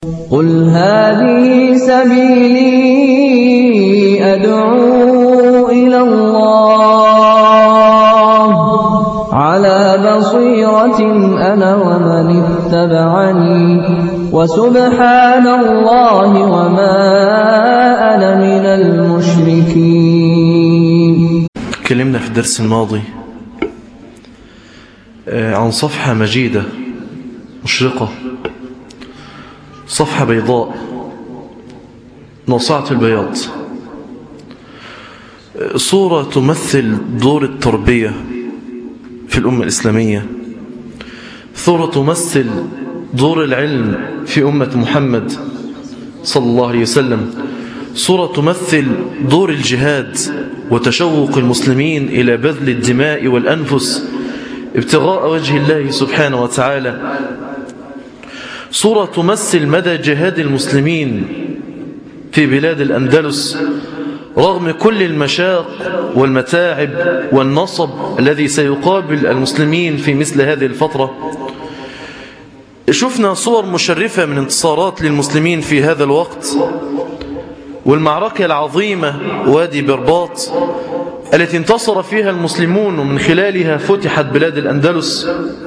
قُلْ هَٰذِهِ سَبِيلِي أَدْعُو إِلَى اللَّهِ ۚ عَلَىٰ بَصِيرَةٍ أَنَا وَمَنِ اتَّبَعَنِي ۖ وَسُبْحَانَ اللَّهِ وَمَا أَنَا مِنَ الْمُشْرِكِينَ اتكلمنا في الدرس الماضي عن صفحة مجيدة مشرقة صفحة بيضاء ناصعة البياض صورة تمثل دور التربية في الأمة الإسلامية صورة تمثل دور العلم في أمة محمد صلى الله عليه وسلم صورة تمثل دور الجهاد وتشوق المسلمين إلى بذل الدماء والأنفس ابتغاء وجه الله سبحانه وتعالى صورة تمثل مدى جهاد المسلمين في بلاد الأندلس رغم كل المشاق والمتاعب والنصب الذي سيقابل المسلمين في مثل هذه الفترة شفنا صور مشرفة من انتصارات للمسلمين في هذا الوقت والمعركة العظيمة وادي برباط التي انتصر فيها المسلمون ومن خلالها فتحت بلاد الأندلس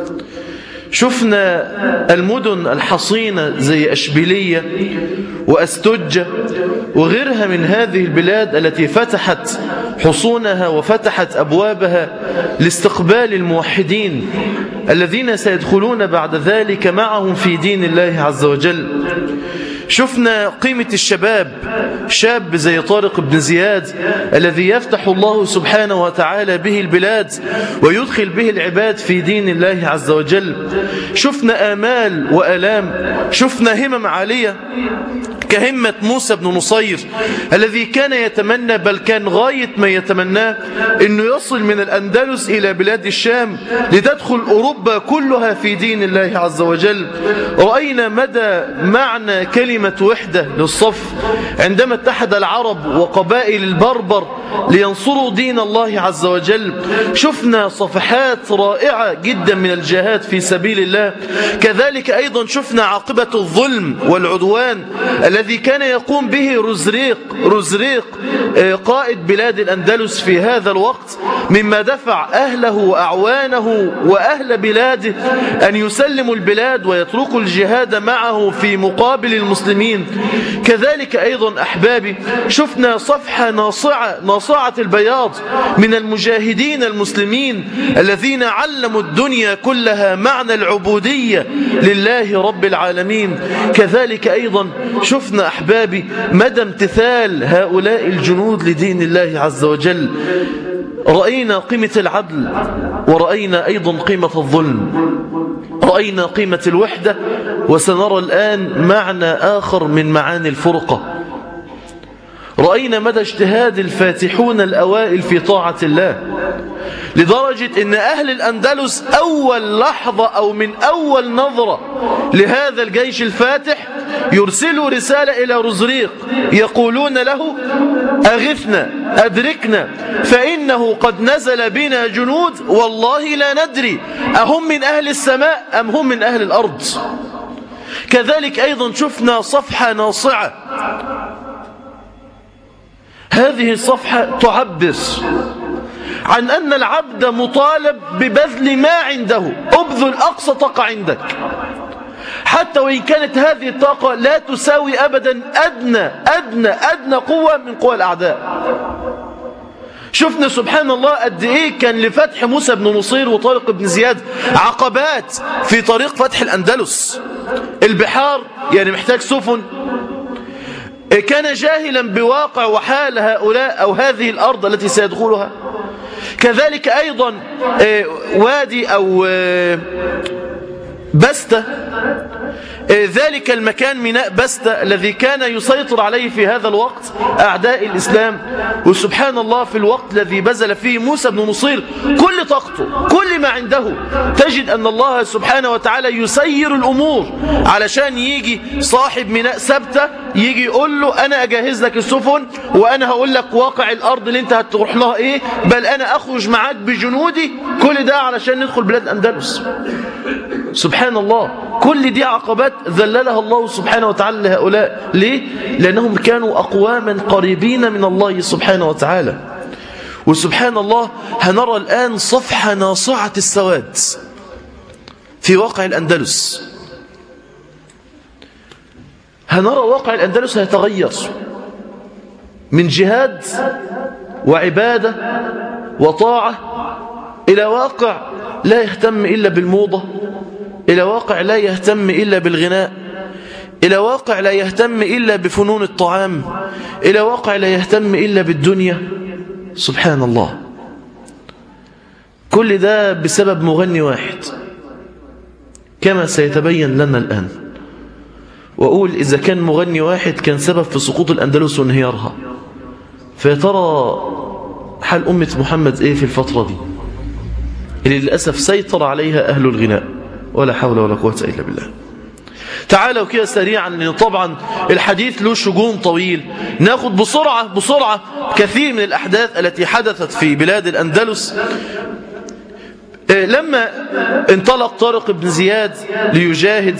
شفنا المدن الحصينة زي أشبيلية وأستجة وغيرها من هذه البلاد التي فتحت حصونها وفتحت أبوابها لاستقبال الموحدين الذين سيدخلون بعد ذلك معهم في دين الله عز وجل شفنا قيمة الشباب شاب زي طارق بن زياد الذي يفتح الله سبحانه وتعالى به البلاد ويدخل به العباد في دين الله عز وجل شفنا آمال وألام شفنا همم عالية كهمة موسى بن نصير الذي كان يتمنى بل كان غاية ما يتمناه أنه يصل من الأندلس إلى بلاد الشام لتدخل أوروبا كلها في دين الله عز وجل رأينا مدى معنى كلمة وحدة للصف عندما اتحد العرب وقبائل البربر لينصروا دين الله عز وجل شفنا صفحات رائعة جدا من الجهاد في سبيل الله كذلك أيضا شفنا عاقبة الظلم والعدوان الذي كان يقوم به رزريق رزريق قائد بلاد الأندلس في هذا الوقت مما دفع أهله وأعوانه وأهل بلاده أن يسلموا البلاد ويتركوا الجهاد معه في مقابل المسلمين كذلك أيضا أحبابي شفنا صفحة ناصعة ناصعة البياض من المجاهدين المسلمين الذين علموا الدنيا كلها معنى العبودية لله رب العالمين كذلك أيضا شفنا أحبابي مدى امتثال هؤلاء الجنود لدين الله عز وجل رأينا قيمة العدل ورأينا أيضا قيمة الظلم رأينا قيمة الوحدة وسنرى الآن معنى آخر من معاني الفرقة رأينا مدى اجتهاد الفاتحون الأوائل في طاعة الله لدرجة أن أهل الأندلس أول لحظة أو من أول نظرة لهذا الجيش الفاتح يرسلوا رسالة إلى رزريق يقولون له أغثنا أدركنا فإنه قد نزل بنا جنود والله لا ندري أهم من أهل السماء أم هم من أهل الأرض كذلك أيضا شفنا صفحة ناصعة هذه الصفحة تعبر عن أن العبد مطالب ببذل ما عنده أبذل أقصى طاقة عندك حتى وإن كانت هذه الطاقة لا تساوي أبدا أدنى أدنى أدنى قوة من قوى الأعداء شفنا سبحان الله قد إيه كان لفتح موسى بن نصير وطارق بن زياد عقبات في طريق فتح الأندلس البحار يعني محتاج سفن كان جاهلا بواقع وحال هؤلاء أو هذه الأرض التي سيدخلها كذلك أيضا وادي أو بستة ذلك المكان ميناء بستة الذي كان يسيطر عليه في هذا الوقت أعداء الإسلام وسبحان الله في الوقت الذي بذل فيه موسى بن نصير كل طاقته كل ما عنده تجد أن الله سبحانه وتعالى يسير الأمور علشان يجي صاحب ميناء سبتة يجي يقول له أنا أجهز لك السفن وأنا هقول لك واقع الأرض اللي أنت هتروح لها إيه بل أنا أخرج معاك بجنودي كل ده علشان ندخل بلاد الأندلس سبحان الله كل دي عقبات ذللها الله سبحانه وتعالى لهؤلاء ليه؟ لأنهم كانوا أقواما قريبين من الله سبحانه وتعالى وسبحان الله هنرى الآن صفحة ناصعة السواد في واقع الأندلس هنرى واقع الأندلس هيتغير من جهاد وعبادة وطاعة إلى واقع لا يهتم إلا بالموضة إلى واقع لا يهتم إلا بالغناء إلى واقع لا يهتم إلا بفنون الطعام إلى واقع لا يهتم إلا بالدنيا سبحان الله كل ده بسبب مغني واحد كما سيتبين لنا الآن وأقول إذا كان مغني واحد كان سبب في سقوط الأندلس وانهيارها فيا ترى حال أمة محمد إيه في الفترة دي اللي للأسف سيطر عليها أهل الغناء ولا حول ولا قوة إلا بالله تعالوا كده سريعا لأن طبعا الحديث له شجون طويل ناخد بسرعة بسرعة كثير من الأحداث التي حدثت في بلاد الأندلس لما انطلق طارق بن زياد ليجاهد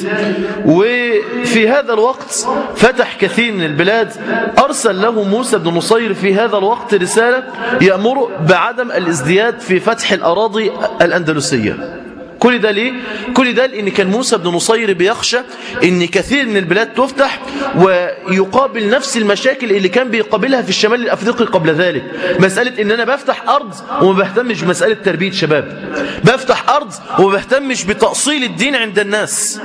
وفي هذا الوقت فتح كثير من البلاد أرسل له موسى بن نصير في هذا الوقت رسالة يأمر بعدم الازدياد في فتح الأراضي الأندلسية كل ده ليه؟ كل ده لأن كان موسى بن نصير بيخشى أن كثير من البلاد تفتح ويقابل نفس المشاكل اللي كان بيقابلها في الشمال الأفريقي قبل ذلك مسألة أن أنا بفتح أرض وما بهتمش بمسألة تربية شباب بفتح أرض وما بهتمش بتأصيل الدين عند الناس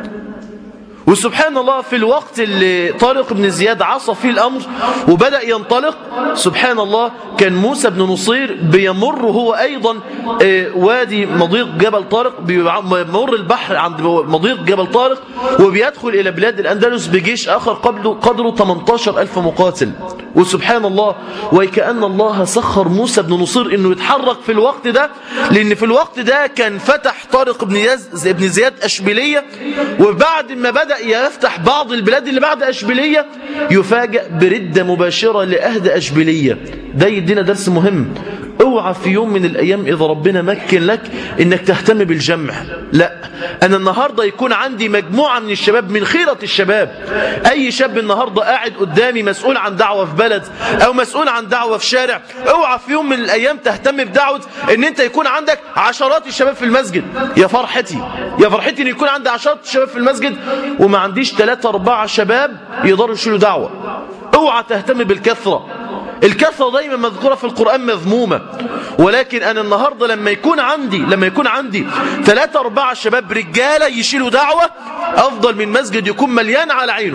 وسبحان الله في الوقت اللي طارق بن زياد عصى فيه الأمر وبدأ ينطلق سبحان الله كان موسى بن نصير بيمر هو أيضا وادي مضيق جبل طارق بيمر البحر عند مضيق جبل طارق وبيدخل إلى بلاد الأندلس بجيش آخر قبله قدره 18 ألف مقاتل وسبحان الله وكأن الله سخر موسى بن نصير أنه يتحرك في الوقت ده لأن في الوقت ده كان فتح طارق بن, بن زياد أشبيلية وبعد ما بدأ يفتح بعض البلاد اللي بعد أشبيلية يفاجأ بردة مباشرة لأهد أشبيلية ده يدينا درس مهم اوعى في يوم من الأيام إذا ربنا مكن لك إنك تهتم بالجمع لا أنا النهاردة يكون عندي مجموعة من الشباب من خيرة الشباب أي شاب النهاردة قاعد قدامي مسؤول عن دعوة في بلد أو مسؤول عن دعوة في شارع اوعى في يوم من الأيام تهتم بدعوة إن أنت يكون عندك عشرات الشباب في المسجد يا فرحتي يا فرحتي إن يكون عندي عشرات الشباب في المسجد وما عنديش ثلاثة أربعة شباب يقدروا يشيلوا دعوة اوعى تهتم بالكثرة الكثرة دايما مذكورة في القرآن مذمومة ولكن أنا النهاردة لما يكون عندي لما يكون عندي ثلاثة أربعة شباب رجالة يشيلوا دعوة أفضل من مسجد يكون مليان على عينه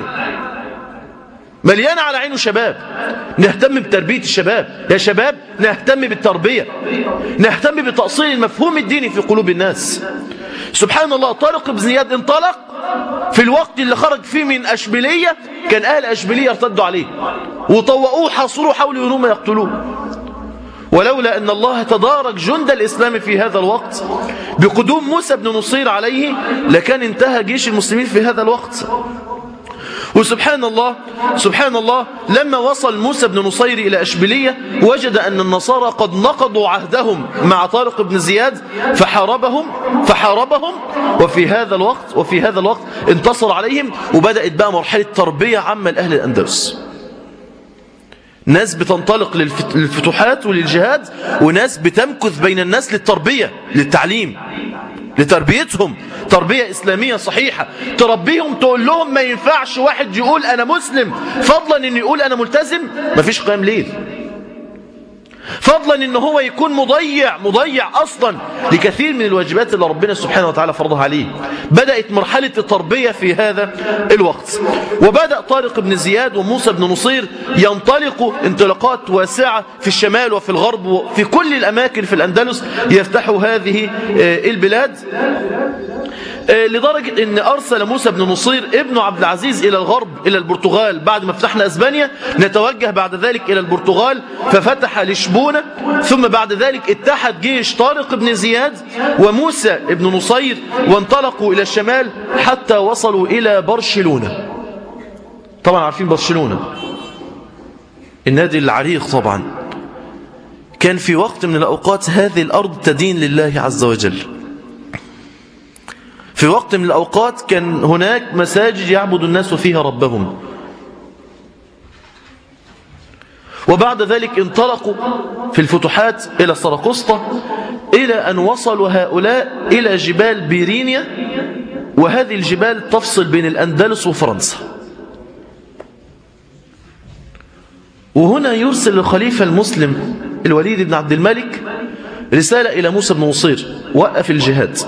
مليان على عينه شباب نهتم بتربية الشباب يا شباب نهتم بالتربية نهتم بتأصيل المفهوم الديني في قلوب الناس سبحان الله طارق بن زياد انطلق في الوقت اللي خرج فيه من أشبيلية كان أهل أشبيلية ارتدوا عليه وطوقوه حاصروه حاولوا أنهم يقتلوه ولولا أن الله تدارك جند الإسلام في هذا الوقت بقدوم موسى بن نصير عليه لكان انتهى جيش المسلمين في هذا الوقت وسبحان الله سبحان الله لما وصل موسى بن نصير إلى أشبيلية وجد أن النصارى قد نقضوا عهدهم مع طارق بن زياد فحاربهم فحاربهم وفي هذا الوقت وفي هذا الوقت انتصر عليهم وبدأت بقى مرحلة تربية عامة لأهل الأندلس ناس بتنطلق للفتوحات وللجهاد وناس بتمكث بين الناس للتربية للتعليم لتربيتهم تربية إسلامية صحيحة تربيهم تقول لهم ما ينفعش واحد يقول أنا مسلم فضلا أن يقول أنا ملتزم مفيش قيام ليل فضلا ان هو يكون مضيع مضيع اصلا لكثير من الواجبات اللي ربنا سبحانه وتعالى فرضها عليه بدأت مرحلة التربية في هذا الوقت وبدأ طارق بن زياد وموسى بن نصير ينطلقوا انطلاقات واسعة في الشمال وفي الغرب وفي كل الأماكن في الأندلس يفتحوا هذه البلاد لدرجة ان ارسل موسى بن نصير ابن عبد العزيز الى الغرب الى البرتغال بعد ما فتحنا اسبانيا نتوجه بعد ذلك الى البرتغال ففتح لشبونة ثم بعد ذلك اتحد جيش طارق بن زياد وموسى بن نصير وانطلقوا الى الشمال حتى وصلوا الى برشلونة طبعا عارفين برشلونة النادي العريق طبعا كان في وقت من الاوقات هذه الارض تدين لله عز وجل في وقت من الأوقات كان هناك مساجد يعبد الناس فيها ربهم وبعد ذلك انطلقوا في الفتوحات إلى سرقسطة إلى أن وصلوا هؤلاء إلى جبال بيرينيا وهذه الجبال تفصل بين الأندلس وفرنسا وهنا يرسل الخليفة المسلم الوليد بن عبد الملك رسالة إلى موسى بن نصير وقف الجهاد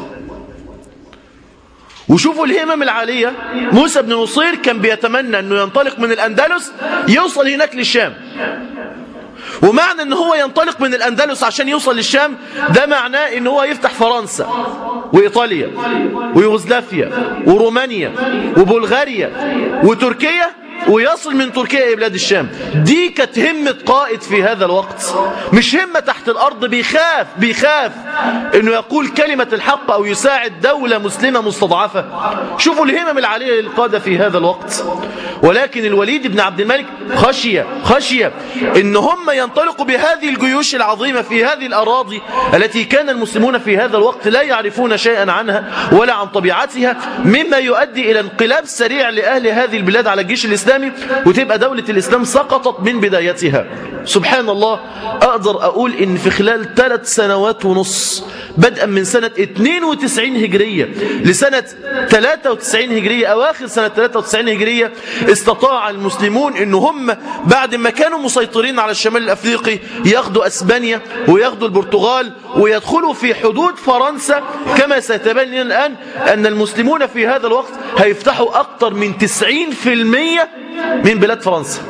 وشوفوا الهمم العالية موسى بن نصير كان بيتمنى أنه ينطلق من الأندلس يوصل هناك للشام ومعنى ان هو ينطلق من الأندلس عشان يوصل للشام ده معناه ان هو يفتح فرنسا وإيطاليا ويوغوسلافيا ورومانيا وبلغاريا وتركيا ويصل من تركيا إلى بلاد الشام دي كانت همة قائد في هذا الوقت مش همة تحت الأرض بيخاف بيخاف أنه يقول كلمة الحق أو يساعد دولة مسلمة مستضعفة شوفوا الهمم العالية للقادة في هذا الوقت ولكن الوليد بن عبد الملك خشية خشية أن هم ينطلقوا بهذه الجيوش العظيمة في هذه الأراضي التي كان المسلمون في هذا الوقت لا يعرفون شيئا عنها ولا عن طبيعتها مما يؤدي إلى انقلاب سريع لأهل هذه البلاد على الجيش الإسلامي وتبقى دولة الإسلام سقطت من بدايتها سبحان الله أقدر أقول إن في خلال ثلاث سنوات ونص بدءا من سنة 92 هجرية لسنة 93 هجرية أواخر سنة 93 هجرية استطاع المسلمون إن هم بعد ما كانوا مسيطرين على الشمال الأفريقي ياخدوا أسبانيا وياخدوا البرتغال ويدخلوا في حدود فرنسا كما سيتبين لنا الآن أن المسلمون في هذا الوقت هيفتحوا أكثر من 90% من بلاد فرنسا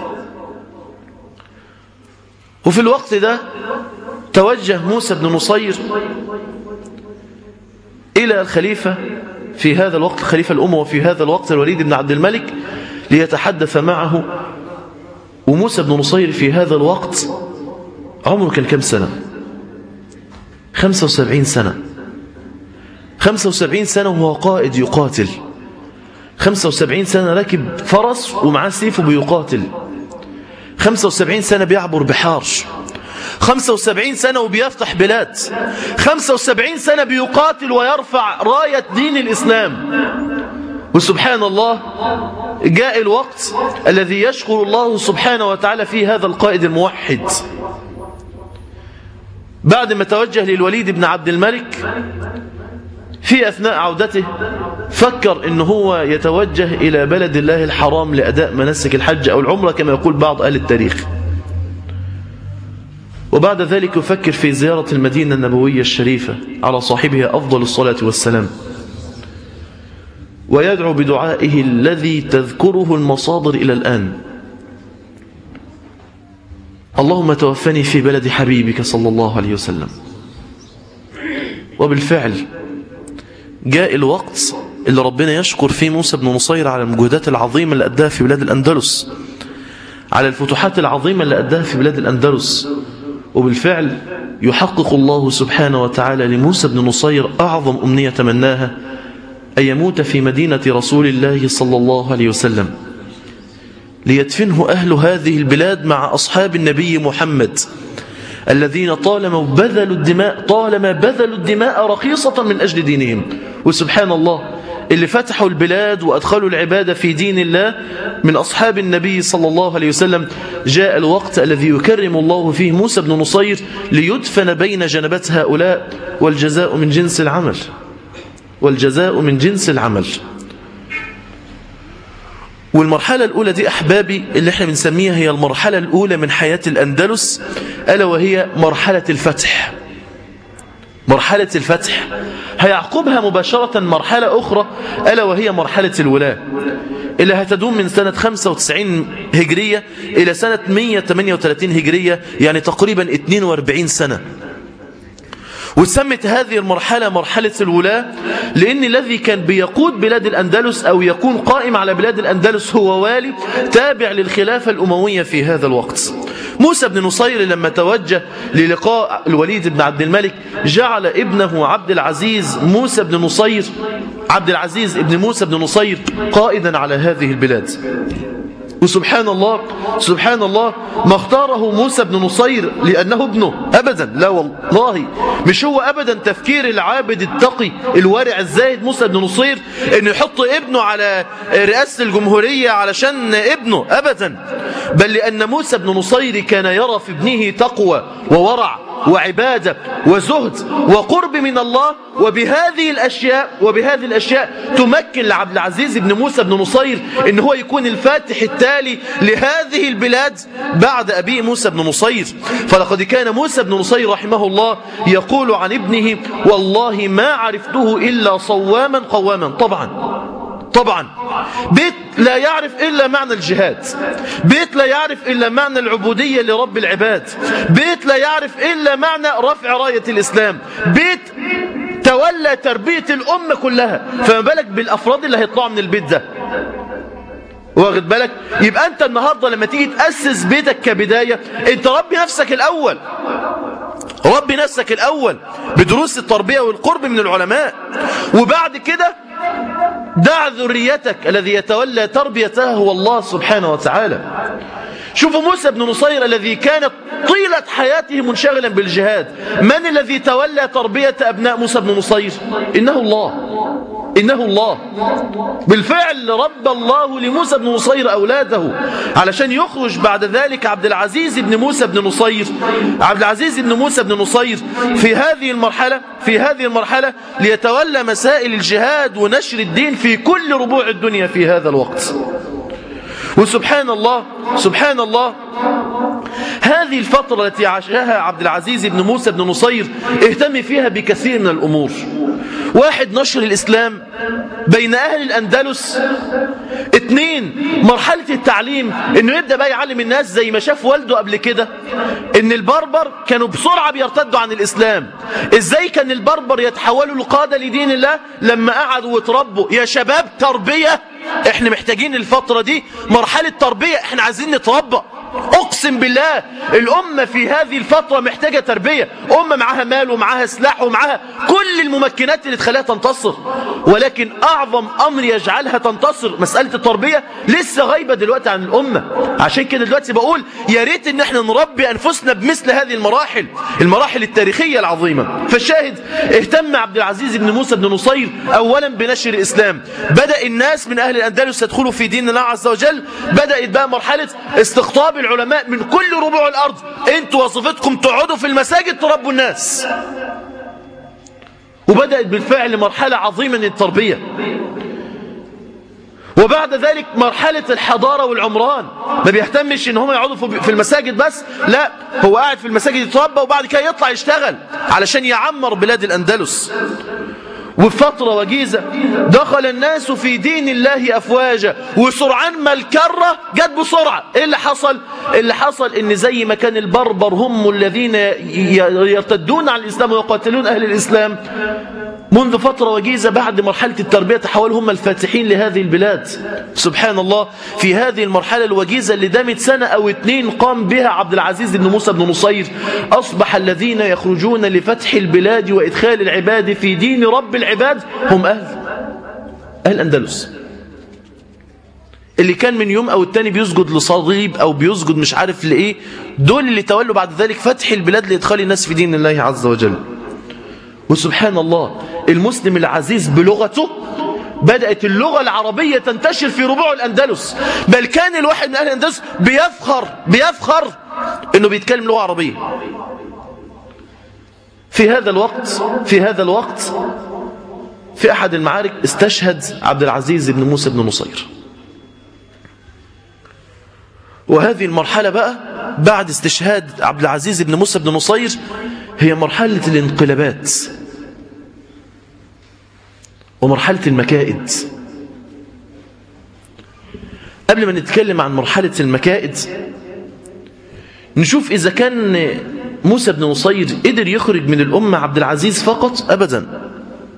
وفي الوقت ده توجه موسى بن نصير إلى الخليفة في هذا الوقت الخليفة الأمة وفي هذا الوقت الوليد بن عبد الملك ليتحدث معه وموسى بن نصير في هذا الوقت عمره كان كم سنة 75 سنة 75 سنة وهو قائد يقاتل 75 سنة راكب فرس ومعاه سيف وبيقاتل 75 سنة بيعبر بحار 75 سنة وبيفتح بلاد 75 سنة بيقاتل ويرفع راية دين الإسلام وسبحان الله جاء الوقت الذي يشكر الله سبحانه وتعالى فيه هذا القائد الموحد بعد ما توجه للوليد بن عبد الملك في أثناء عودته فكر أنه هو يتوجه إلى بلد الله الحرام لأداء مناسك الحج أو العمرة كما يقول بعض أهل التاريخ وبعد ذلك يفكر في زيارة المدينة النبوية الشريفة على صاحبها أفضل الصلاة والسلام ويدعو بدعائه الذي تذكره المصادر إلى الآن اللهم توفني في بلد حبيبك صلى الله عليه وسلم وبالفعل جاء الوقت اللي ربنا يشكر فيه موسى بن نصير على المجهودات العظيمة اللي أداها في بلاد الأندلس على الفتوحات العظيمة اللي أداها في بلاد الأندلس وبالفعل يحقق الله سبحانه وتعالى لموسى بن نصير أعظم أمنية تمناها أن يموت في مدينة رسول الله صلى الله عليه وسلم ليدفنه أهل هذه البلاد مع أصحاب النبي محمد الذين طالما بذلوا الدماء طالما بذلوا الدماء رخيصة من أجل دينهم وسبحان الله اللي فتحوا البلاد وأدخلوا العبادة في دين الله من أصحاب النبي صلى الله عليه وسلم جاء الوقت الذي يكرم الله فيه موسى بن نصير ليدفن بين جنبات هؤلاء والجزاء من جنس العمل والجزاء من جنس العمل والمرحلة الأولى دي أحبابي اللي احنا بنسميها هي المرحلة الأولى من حياة الأندلس ألا وهي مرحلة الفتح مرحلة الفتح هيعقبها مباشرة مرحلة أخرى ألا وهي مرحلة الولاة اللي هتدوم من سنة 95 هجرية إلى سنة 138 هجرية يعني تقريبا 42 سنة وسمت هذه المرحلة مرحلة الولاة لأن الذي كان بيقود بلاد الأندلس أو يكون قائم على بلاد الأندلس هو والي تابع للخلافة الأموية في هذا الوقت موسى بن نصير لما توجه للقاء الوليد بن عبد الملك جعل ابنه عبد العزيز موسى بن نصير عبد العزيز ابن موسى بن نصير قائدا على هذه البلاد وسبحان الله سبحان الله ما اختاره موسى بن نصير لأنه ابنه أبدا لا والله مش هو أبدا تفكير العابد التقي الورع الزاهد موسى بن نصير أنه يحط ابنه على رئاسة الجمهورية علشان ابنه أبدا بل لأن موسى بن نصير كان يرى في ابنه تقوى وورع وعبادة وزهد وقرب من الله وبهذه الأشياء وبهذه الأشياء تمكن لعبد العزيز بن موسى بن نصير إن هو يكون الفاتح التالي لهذه البلاد بعد أبي موسى بن نصير فلقد كان موسى بن نصير رحمه الله يقول عن ابنه والله ما عرفته إلا صواما قواما طبعا طبعا بيت لا يعرف إلا معنى الجهاد بيت لا يعرف إلا معنى العبودية لرب العباد بيت لا يعرف إلا معنى رفع راية الإسلام بيت تولى تربية الأمة كلها فما بالك بالأفراد اللي هيطلعوا من البيت ده واخد بالك يبقى أنت النهاردة لما تيجي تأسس بيتك كبداية أنت ربي نفسك الأول ربي نفسك الأول بدروس التربية والقرب من العلماء وبعد كده دع ذريتك الذي يتولى تربيتها هو الله سبحانه وتعالى شوفوا موسى بن نصير الذي كانت طيلة حياته منشغلا بالجهاد من الذي تولى تربية أبناء موسى بن نصير إنه الله إنه الله بالفعل رب الله لموسى بن نصير أولاده علشان يخرج بعد ذلك عبد العزيز بن موسى بن نصير عبد العزيز بن موسى بن نصير في هذه المرحلة في هذه المرحلة ليتولى مسائل الجهاد ونشر الدين في كل ربوع الدنيا في هذا الوقت وسبحان الله سبحان الله هذه الفترة التي عاشها عبد العزيز بن موسى بن نصير اهتم فيها بكثير من الأمور واحد نشر الإسلام بين أهل الأندلس اثنين مرحلة التعليم انه يبدأ بقى يعلم الناس زي ما شاف والده قبل كده ان البربر كانوا بسرعة بيرتدوا عن الإسلام ازاي كان البربر يتحولوا لقادة لدين الله لما قعدوا وتربوا يا شباب تربية احنا محتاجين الفترة دي مرحلة تربية احنا عايزين نتربى اقسم بالله الامة في هذه الفترة محتاجة تربية امة معاها مال ومعاها سلاح ومعاها كل الممكنات اللي تخليها تنتصر ولكن اعظم امر يجعلها تنتصر مسألة التربية لسه غايبة دلوقتي عن الامة عشان كده دلوقتي بقول يا ريت ان احنا نربي انفسنا بمثل هذه المراحل المراحل التاريخية العظيمة فالشاهد اهتم عبد العزيز بن موسى بن نصير اولا بنشر الاسلام بدأ الناس من اهل الاندلس يدخلوا في دين الله عز وجل بدأت بقى مرحلة استقطاب العلماء من كل ربوع الأرض انتوا وظيفتكم تقعدوا في المساجد تربوا الناس وبدأت بالفعل مرحلة عظيمة من التربية وبعد ذلك مرحلة الحضارة والعمران ما بيهتمش ان هم يقعدوا في المساجد بس لا هو قاعد في المساجد يتربى وبعد كده يطلع يشتغل علشان يعمر بلاد الأندلس وفي فترة وجيزة دخل الناس في دين الله أفواجا وسرعان ما الكرة جت بسرعة إيه اللي حصل اللي حصل إن زي ما كان البربر هم الذين يرتدون عن الإسلام ويقاتلون أهل الإسلام منذ فترة وجيزة بعد مرحلة التربية تحولوا هم الفاتحين لهذه البلاد سبحان الله في هذه المرحلة الوجيزة اللي دامت سنة أو اتنين قام بها عبد العزيز بن موسى بن نصير أصبح الذين يخرجون لفتح البلاد وإدخال العباد في دين رب العباد هم أهل أهل أندلس اللي كان من يوم أو التاني بيسجد لصليب أو بيسجد مش عارف لإيه دول اللي تولوا بعد ذلك فتح البلاد لإدخال الناس في دين الله عز وجل وسبحان الله المسلم العزيز بلغته بدأت اللغة العربية تنتشر في ربوع الأندلس بل كان الواحد من أهل الأندلس بيفخر بيفخر أنه بيتكلم لغة عربية في هذا الوقت في هذا الوقت في أحد المعارك استشهد عبد العزيز بن موسى بن نصير وهذه المرحلة بقى بعد استشهاد عبد العزيز بن موسى بن نصير هي مرحلة الانقلابات ومرحلة المكائد قبل ما نتكلم عن مرحلة المكائد نشوف إذا كان موسى بن نصير قدر يخرج من الأمة عبد العزيز فقط أبدا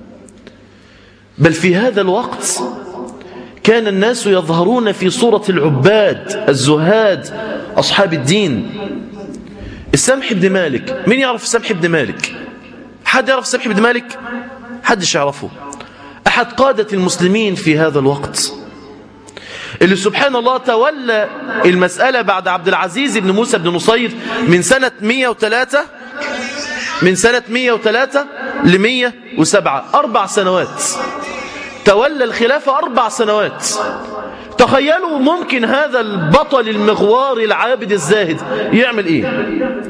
بل في هذا الوقت كان الناس يظهرون في صورة العباد الزهاد أصحاب الدين السمح بن مالك مين يعرف السمح بن مالك حد يعرف السمح بن مالك حدش يعرفه أحد قادة المسلمين في هذا الوقت اللي سبحان الله تولى المسألة بعد عبد العزيز بن موسى بن نصير من سنة 103 من سنة 103 ل 107 أربع سنوات تولى الخلافة أربع سنوات تخيلوا ممكن هذا البطل المغوار العابد الزاهد يعمل إيه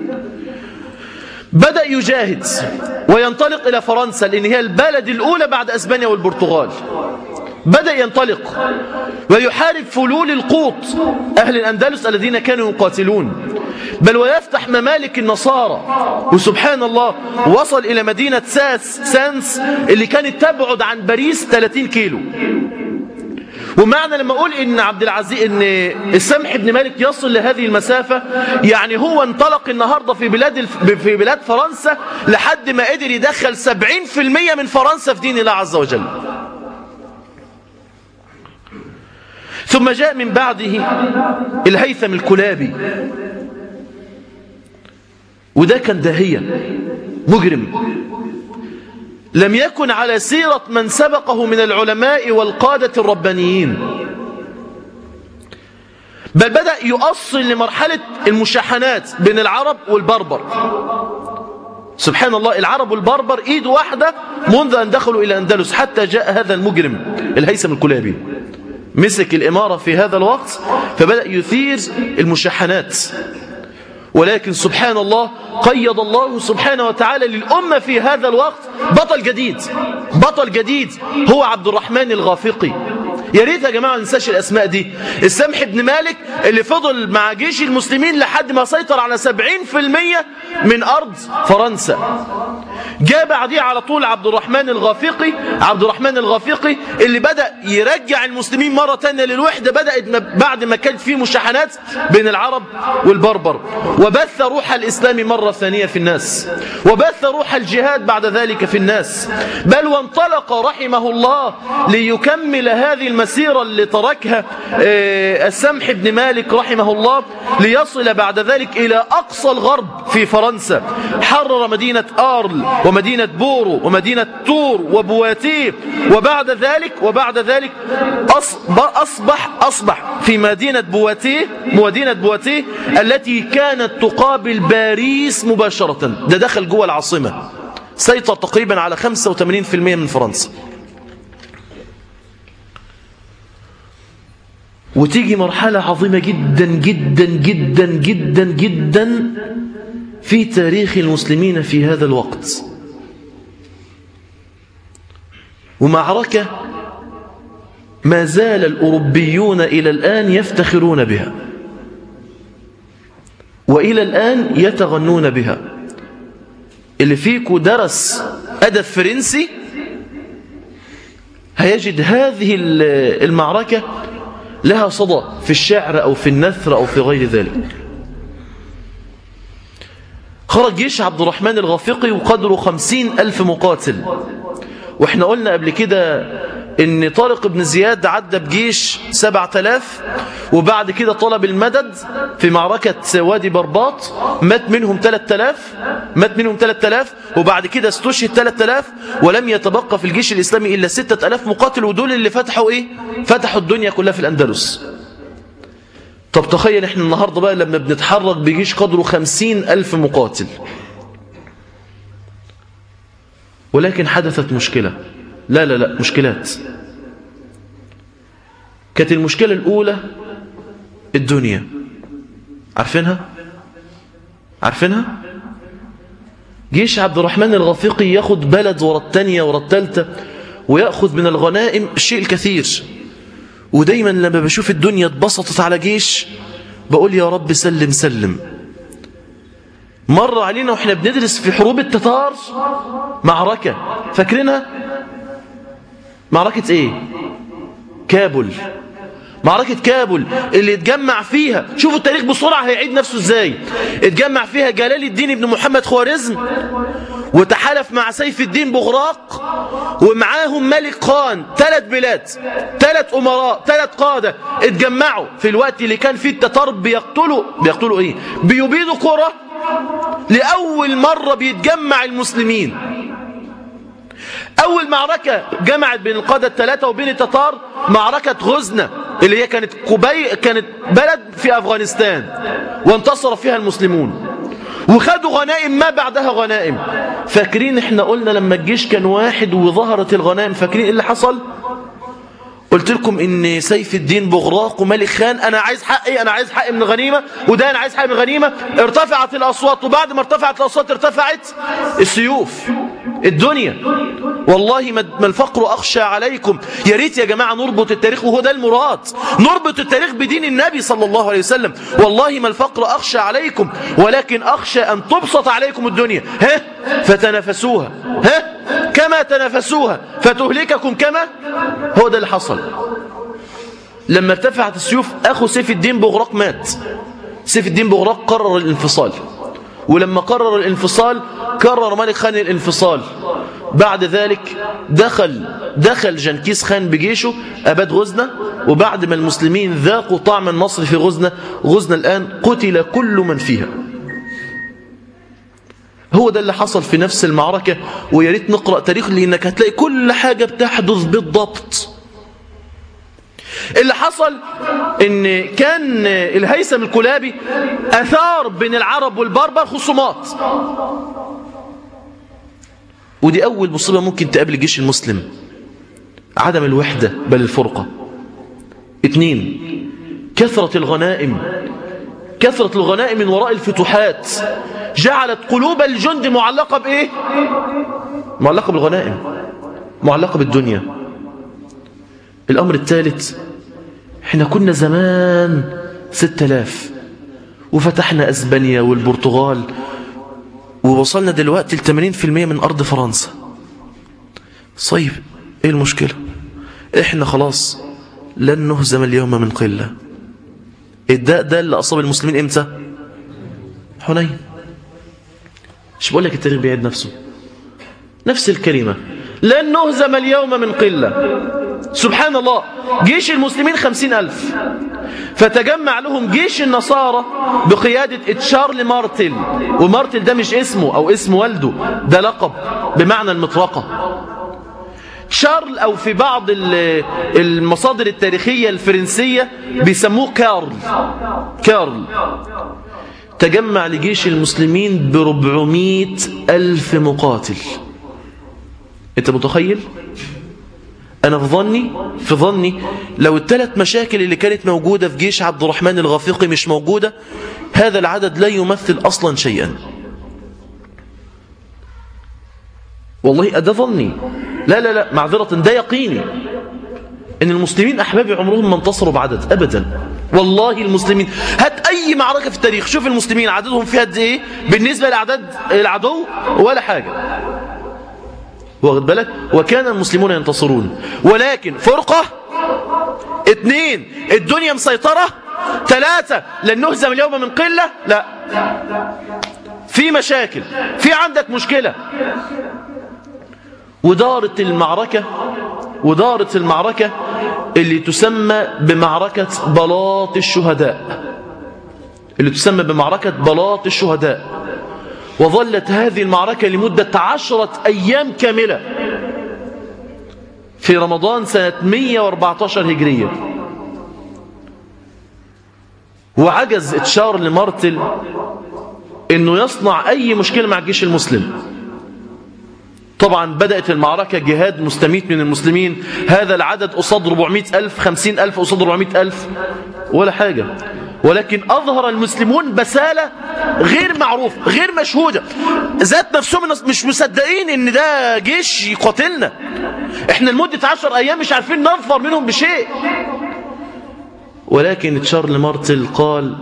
بدأ يجاهد وينطلق إلى فرنسا لأن هي البلد الأولى بعد أسبانيا والبرتغال بدأ ينطلق ويحارب فلول القوط أهل الأندلس الذين كانوا يقاتلون بل ويفتح ممالك النصارى وسبحان الله وصل إلى مدينة ساس سانس اللي كانت تبعد عن باريس 30 كيلو ومعنى لما أقول إن عبد العزيز إن السمح بن مالك يصل لهذه المسافة يعني هو انطلق النهاردة في بلاد الف... في بلاد فرنسا لحد ما قدر يدخل 70% من فرنسا في دين الله عز وجل ثم جاء من بعده الهيثم الكلابي وده كان داهية مجرم لم يكن على سيرة من سبقه من العلماء والقادة الربانيين بل بدأ يؤصل لمرحلة المشاحنات بين العرب والبربر سبحان الله العرب والبربر ايد واحدة منذ أن دخلوا إلى أندلس حتى جاء هذا المجرم الهيثم الكلابي مسك الإمارة في هذا الوقت فبدأ يثير المشاحنات ولكن سبحان الله قيض الله سبحانه وتعالى للأمة في هذا الوقت بطل جديد بطل جديد هو عبد الرحمن الغافقي يا ريت يا جماعة ما ننساش الأسماء دي السمح بن مالك اللي فضل مع جيش المسلمين لحد ما سيطر على 70% من أرض فرنسا جاء بعديه على طول عبد الرحمن الغافقي عبد الرحمن الغافقي اللي بدأ يرجع المسلمين مرة تانية للوحدة بدأت بعد ما كان في مشاحنات بين العرب والبربر وبث روح الإسلام مرة ثانية في الناس وبث روح الجهاد بعد ذلك في الناس بل وانطلق رحمه الله ليكمل هذه المسيرة اللي تركها السمح بن مالك رحمه الله ليصل بعد ذلك إلى أقصى الغرب في فرنسا حرر مدينة آرل ومدينة بورو ومدينة تور وبواتيه وبعد ذلك وبعد ذلك أصبح أصبح في مدينة بواتيه مدينة بواتيه التي كانت تقابل باريس مباشرة ده دخل جوه العاصمة سيطر تقريبا على 85% من فرنسا وتيجي مرحلة عظيمة جدا جدا جدا جدا جدا في تاريخ المسلمين في هذا الوقت ومعركة ما زال الأوروبيون إلى الآن يفتخرون بها وإلى الآن يتغنون بها اللي فيكو درس أدب فرنسي هيجد هذه المعركة لها صدى في الشعر أو في النثر أو في غير ذلك خرج جيش عبد الرحمن الغافقي وقدره خمسين ألف مقاتل وإحنا قلنا قبل كده إن طارق بن زياد عدى بجيش سبعة آلاف وبعد كده طلب المدد في معركة وادي برباط مات منهم ثلاثة آلاف مات منهم ثلاثة آلاف وبعد كده استشهد ثلاثة آلاف ولم يتبقى في الجيش الإسلامي إلا ستة آلاف مقاتل ودول اللي فتحوا إيه فتحوا الدنيا كلها في الأندلس طب تخيل احنا النهاردة بقى لما بنتحرك بجيش قدره خمسين ألف مقاتل ولكن حدثت مشكلة لا لا لا مشكلات كانت المشكلة الأولى الدنيا عارفينها عارفينها جيش عبد الرحمن الغفيقي ياخد بلد ورا التانية ورا التالتة ويأخذ من الغنائم الشيء الكثير ودايما لما بشوف الدنيا اتبسطت على جيش بقول يا رب سلم سلم مر علينا واحنا بندرس في حروب التتار معركة فاكرينها معركة ايه كابل معركة كابل اللي اتجمع فيها شوفوا التاريخ بسرعة هيعيد نفسه ازاي اتجمع فيها جلال الدين بن محمد خوارزم وتحالف مع سيف الدين بغراق ومعاهم ملك خان ثلاث بلاد ثلاث أمراء ثلاث قادة اتجمعوا في الوقت اللي كان فيه التتار بيقتلوا بيقتلوا ايه بيبيدوا قرى لأول مرة بيتجمع المسلمين أول معركة جمعت بين القادة الثلاثة وبين التتار معركة غزنة اللي هي كانت قبي كانت بلد في أفغانستان وانتصر فيها المسلمون وخدوا غنائم ما بعدها غنائم فاكرين احنا قلنا لما الجيش كان واحد وظهرت الغنائم فاكرين ايه اللي حصل قلت لكم ان سيف الدين بغراق وملك خان انا عايز حقي انا عايز حقي من الغنيمه وده انا عايز حقي من الغنيمه ارتفعت الاصوات وبعد ما ارتفعت الاصوات ارتفعت السيوف الدنيا والله ما الفقر اخشى عليكم يا ريت يا جماعه نربط التاريخ وهو ده المراد نربط التاريخ بدين النبي صلى الله عليه وسلم والله ما الفقر اخشى عليكم ولكن اخشى ان تبسط عليكم الدنيا ها فتنافسوها ها كما تنافسوها فتهلككم كما هو ده اللي حصل لما ارتفعت السيوف أخو سيف الدين بغراق مات سيف الدين بغراق قرر الانفصال ولما قرر الانفصال قرر ملك خان الانفصال بعد ذلك دخل دخل جنكيز خان بجيشه أباد غزنة وبعد ما المسلمين ذاقوا طعم النصر في غزنة غزنة الآن قتل كل من فيها هو ده اللي حصل في نفس المعركة ويا ريت نقرأ تاريخ لأنك هتلاقي كل حاجة بتحدث بالضبط اللي حصل ان كان الهيثم الكلابي اثار بين العرب والبربر خصومات ودي اول مصيبه ممكن تقابل الجيش المسلم عدم الوحده بل الفرقه اتنين كثره الغنائم كثره الغنائم من وراء الفتوحات جعلت قلوب الجند معلقه بايه معلقه بالغنائم معلقه بالدنيا الامر الثالث احنا كنا زمان ستة آلاف وفتحنا أسبانيا والبرتغال ووصلنا دلوقتي لثمانين في المية من أرض فرنسا صيب ايه المشكلة احنا خلاص لن نهزم اليوم من قلة الداء ده اللي أصاب المسلمين امتى حنين مش بقول لك التاريخ بيعيد نفسه نفس الكلمة لن نهزم اليوم من قلة سبحان الله جيش المسلمين خمسين ألف فتجمع لهم جيش النصارى بقيادة تشارل مارتل ومارتل ده مش اسمه أو اسم والده ده لقب بمعنى المطرقة شارل أو في بعض المصادر التاريخية الفرنسية بيسموه كارل كارل تجمع لجيش المسلمين بربعمائة ألف مقاتل أنت متخيل؟ أنا في ظني في ظني لو الثلاث مشاكل اللي كانت موجودة في جيش عبد الرحمن الغفيقي مش موجودة هذا العدد لا يمثل أصلا شيئا والله ده ظني لا لا لا معذرة ده يقيني ان المسلمين احبابي عمرهم ما انتصروا بعدد ابدا والله المسلمين هات اي معركه في التاريخ شوف المسلمين عددهم فيها قد ايه بالنسبه لاعداد العدو ولا حاجه واخد بالك وكان المسلمون ينتصرون ولكن فرقه اثنين الدنيا مسيطره ثلاثه لن نهزم اليوم من قله لا في مشاكل في عندك مشكله ودارت المعركه ودارت المعركة اللي تسمى بمعركة بلاط الشهداء اللي تسمى بمعركة بلاط الشهداء وظلت هذه المعركة لمدة عشرة أيام كاملة في رمضان سنة 114 هجرية وعجز تشارل مارتل انه يصنع اي مشكلة مع الجيش المسلم طبعا بدأت المعركة جهاد مستميت من المسلمين هذا العدد قصاد 400 ألف 50 ألف قصاد 400 ألف ولا حاجة ولكن أظهر المسلمون بسالة غير معروف غير مشهودة ذات نفسهم مش مصدقين ان ده جيش يقاتلنا احنا لمدة عشر أيام مش عارفين نظفر منهم بشيء ولكن تشارل مارتل قال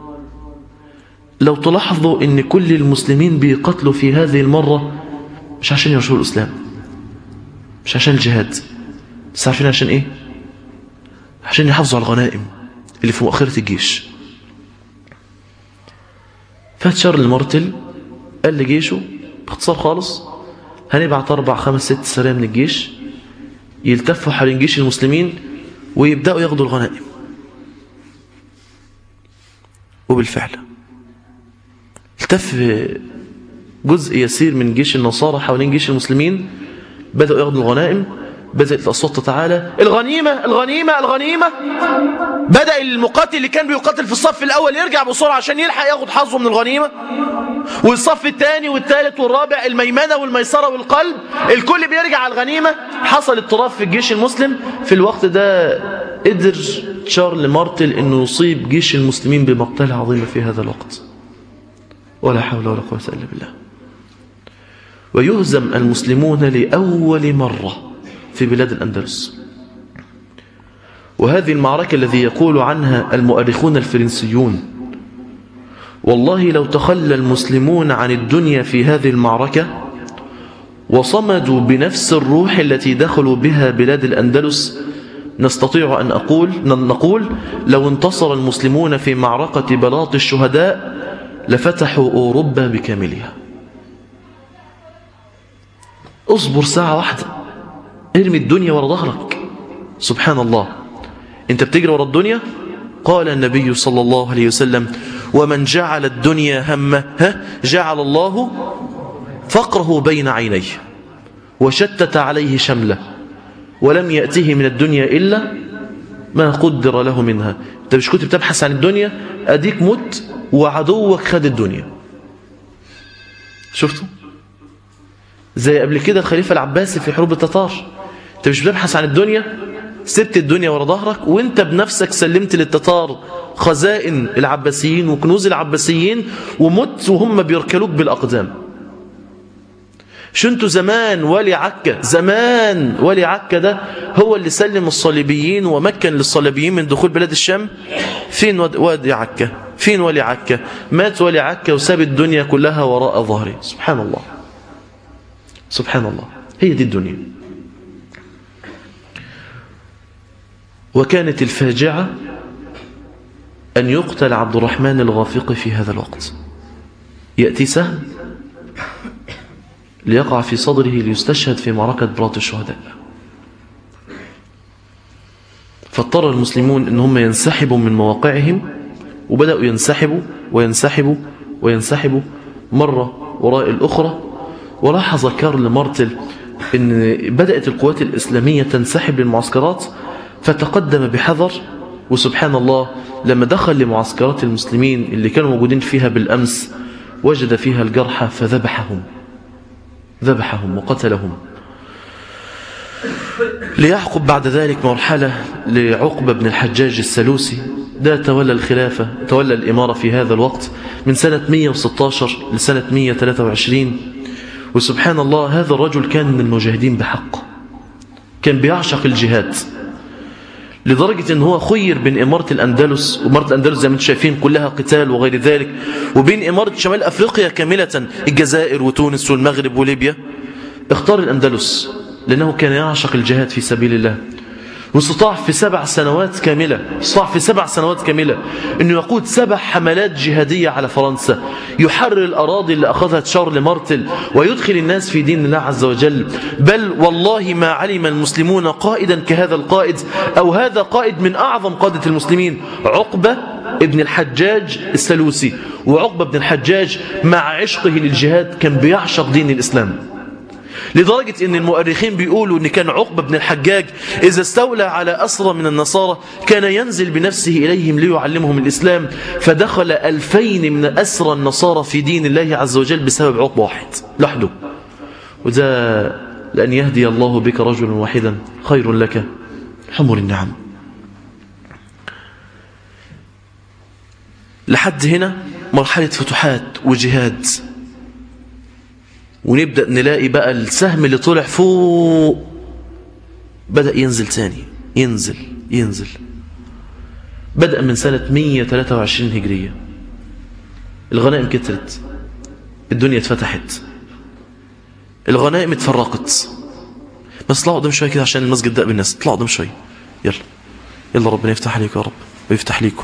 لو تلاحظوا ان كل المسلمين بيقتلوا في هذه المرة مش عشان ينشروا الإسلام مش عشان الجهاد بس عارفين عشان إيه عشان يحافظوا على الغنائم اللي في مؤخرة الجيش فات شارل مارتل قال لجيشه باختصار خالص هنبعت أربع خمس ست سرايا من الجيش يلتفوا حوالين جيش المسلمين ويبدأوا ياخدوا الغنائم وبالفعل التف جزء يسير من جيش النصارى حوالين جيش المسلمين بدأوا ياخدوا الغنائم بدأت الأصوات تتعالى الغنيمة الغنيمة الغنيمة بدأ المقاتل اللي كان بيقاتل في الصف الأول يرجع بسرعة عشان يلحق ياخد حظه من الغنيمة والصف الثاني والثالث والرابع الميمنة والميسرة والقلب الكل بيرجع على الغنيمة حصل اضطراب في الجيش المسلم في الوقت ده قدر تشارل مارتل انه يصيب جيش المسلمين بمقتلة عظيمة في هذا الوقت ولا حول ولا قوة إلا بالله ويهزم المسلمون لأول مرة في بلاد الأندلس وهذه المعركة الذي يقول عنها المؤرخون الفرنسيون والله لو تخلى المسلمون عن الدنيا في هذه المعركة وصمدوا بنفس الروح التي دخلوا بها بلاد الأندلس نستطيع أن أقول نقول لو انتصر المسلمون في معركة بلاط الشهداء لفتحوا أوروبا بكاملها اصبر ساعة واحدة ارمي الدنيا ورا ظهرك سبحان الله انت بتجري ورا الدنيا قال النبي صلى الله عليه وسلم ومن جعل الدنيا همه ها جعل الله فقره بين عينيه وشتت عليه شمله ولم يأته من الدنيا إلا ما قدر له منها انت مش كنت بتبحث عن الدنيا أديك مت وعدوك خد الدنيا شفتوا زي قبل كده الخليفة العباسي في حروب التتار انت مش بتبحث عن الدنيا سبت الدنيا ورا ظهرك وانت بنفسك سلمت للتتار خزائن العباسيين وكنوز العباسيين ومت وهم بيركلوك بالأقدام شو انتوا زمان ولي عكا زمان ولي عكا ده هو اللي سلم الصليبيين ومكن للصليبيين من دخول بلاد الشام فين وادي عكا فين ولي عكا مات ولي عكا وساب الدنيا كلها وراء ظهره سبحان الله سبحان الله هي دي الدنيا وكانت الفاجعة أن يقتل عبد الرحمن الغافقي في هذا الوقت يأتي سهم ليقع في صدره ليستشهد في معركة بلاط الشهداء فاضطر المسلمون ان هم ينسحبوا من مواقعهم وبدأوا ينسحبوا وينسحبوا وينسحبوا مرة وراء الأخرى ولاحظ كارل مارتل ان بدأت القوات الإسلامية تنسحب للمعسكرات فتقدم بحذر وسبحان الله لما دخل لمعسكرات المسلمين اللي كانوا موجودين فيها بالأمس وجد فيها الجرحى فذبحهم ذبحهم وقتلهم ليعقب بعد ذلك مرحلة لعقبة بن الحجاج السلوسي ده تولى الخلافة تولى الإمارة في هذا الوقت من سنة 116 لسنة 123 وسبحان الله هذا الرجل كان من المجاهدين بحق كان بيعشق الجهاد لدرجة ان هو خير بين إمارة الأندلس وإمارة الأندلس زي ما انتم شايفين كلها قتال وغير ذلك وبين إمارة شمال أفريقيا كاملة الجزائر وتونس والمغرب وليبيا اختار الأندلس لأنه كان يعشق الجهاد في سبيل الله واستطاع في سبع سنوات كاملة استطاع في سبع سنوات كاملة أنه يقود سبع حملات جهادية على فرنسا يحرر الأراضي اللي أخذها تشارل مارتل ويدخل الناس في دين الله عز وجل بل والله ما علم المسلمون قائدا كهذا القائد أو هذا قائد من أعظم قادة المسلمين عقبة ابن الحجاج السلوسي وعقبة بن الحجاج مع عشقه للجهاد كان بيعشق دين الإسلام لدرجة ان المؤرخين بيقولوا ان كان عقبة بن الحجاج اذا استولى على اسرى من النصارى كان ينزل بنفسه اليهم ليعلمهم الاسلام فدخل الفين من اسرى النصارى في دين الله عز وجل بسبب عقبة واحد لحده وده لأن يهدي الله بك رجلا واحدا خير لك حمر النعم لحد هنا مرحلة فتوحات وجهاد ونبدأ نلاقي بقى السهم اللي طلع فوق بدأ ينزل تاني ينزل ينزل بدأ من سنة 123 هجرية الغنائم كترت الدنيا اتفتحت الغنائم اتفرقت بس طلعوا قدام شوية كده عشان المسجد ده بالناس طلعوا قدام شوية يلا يلا ربنا يفتح عليك يا رب ويفتح ليكم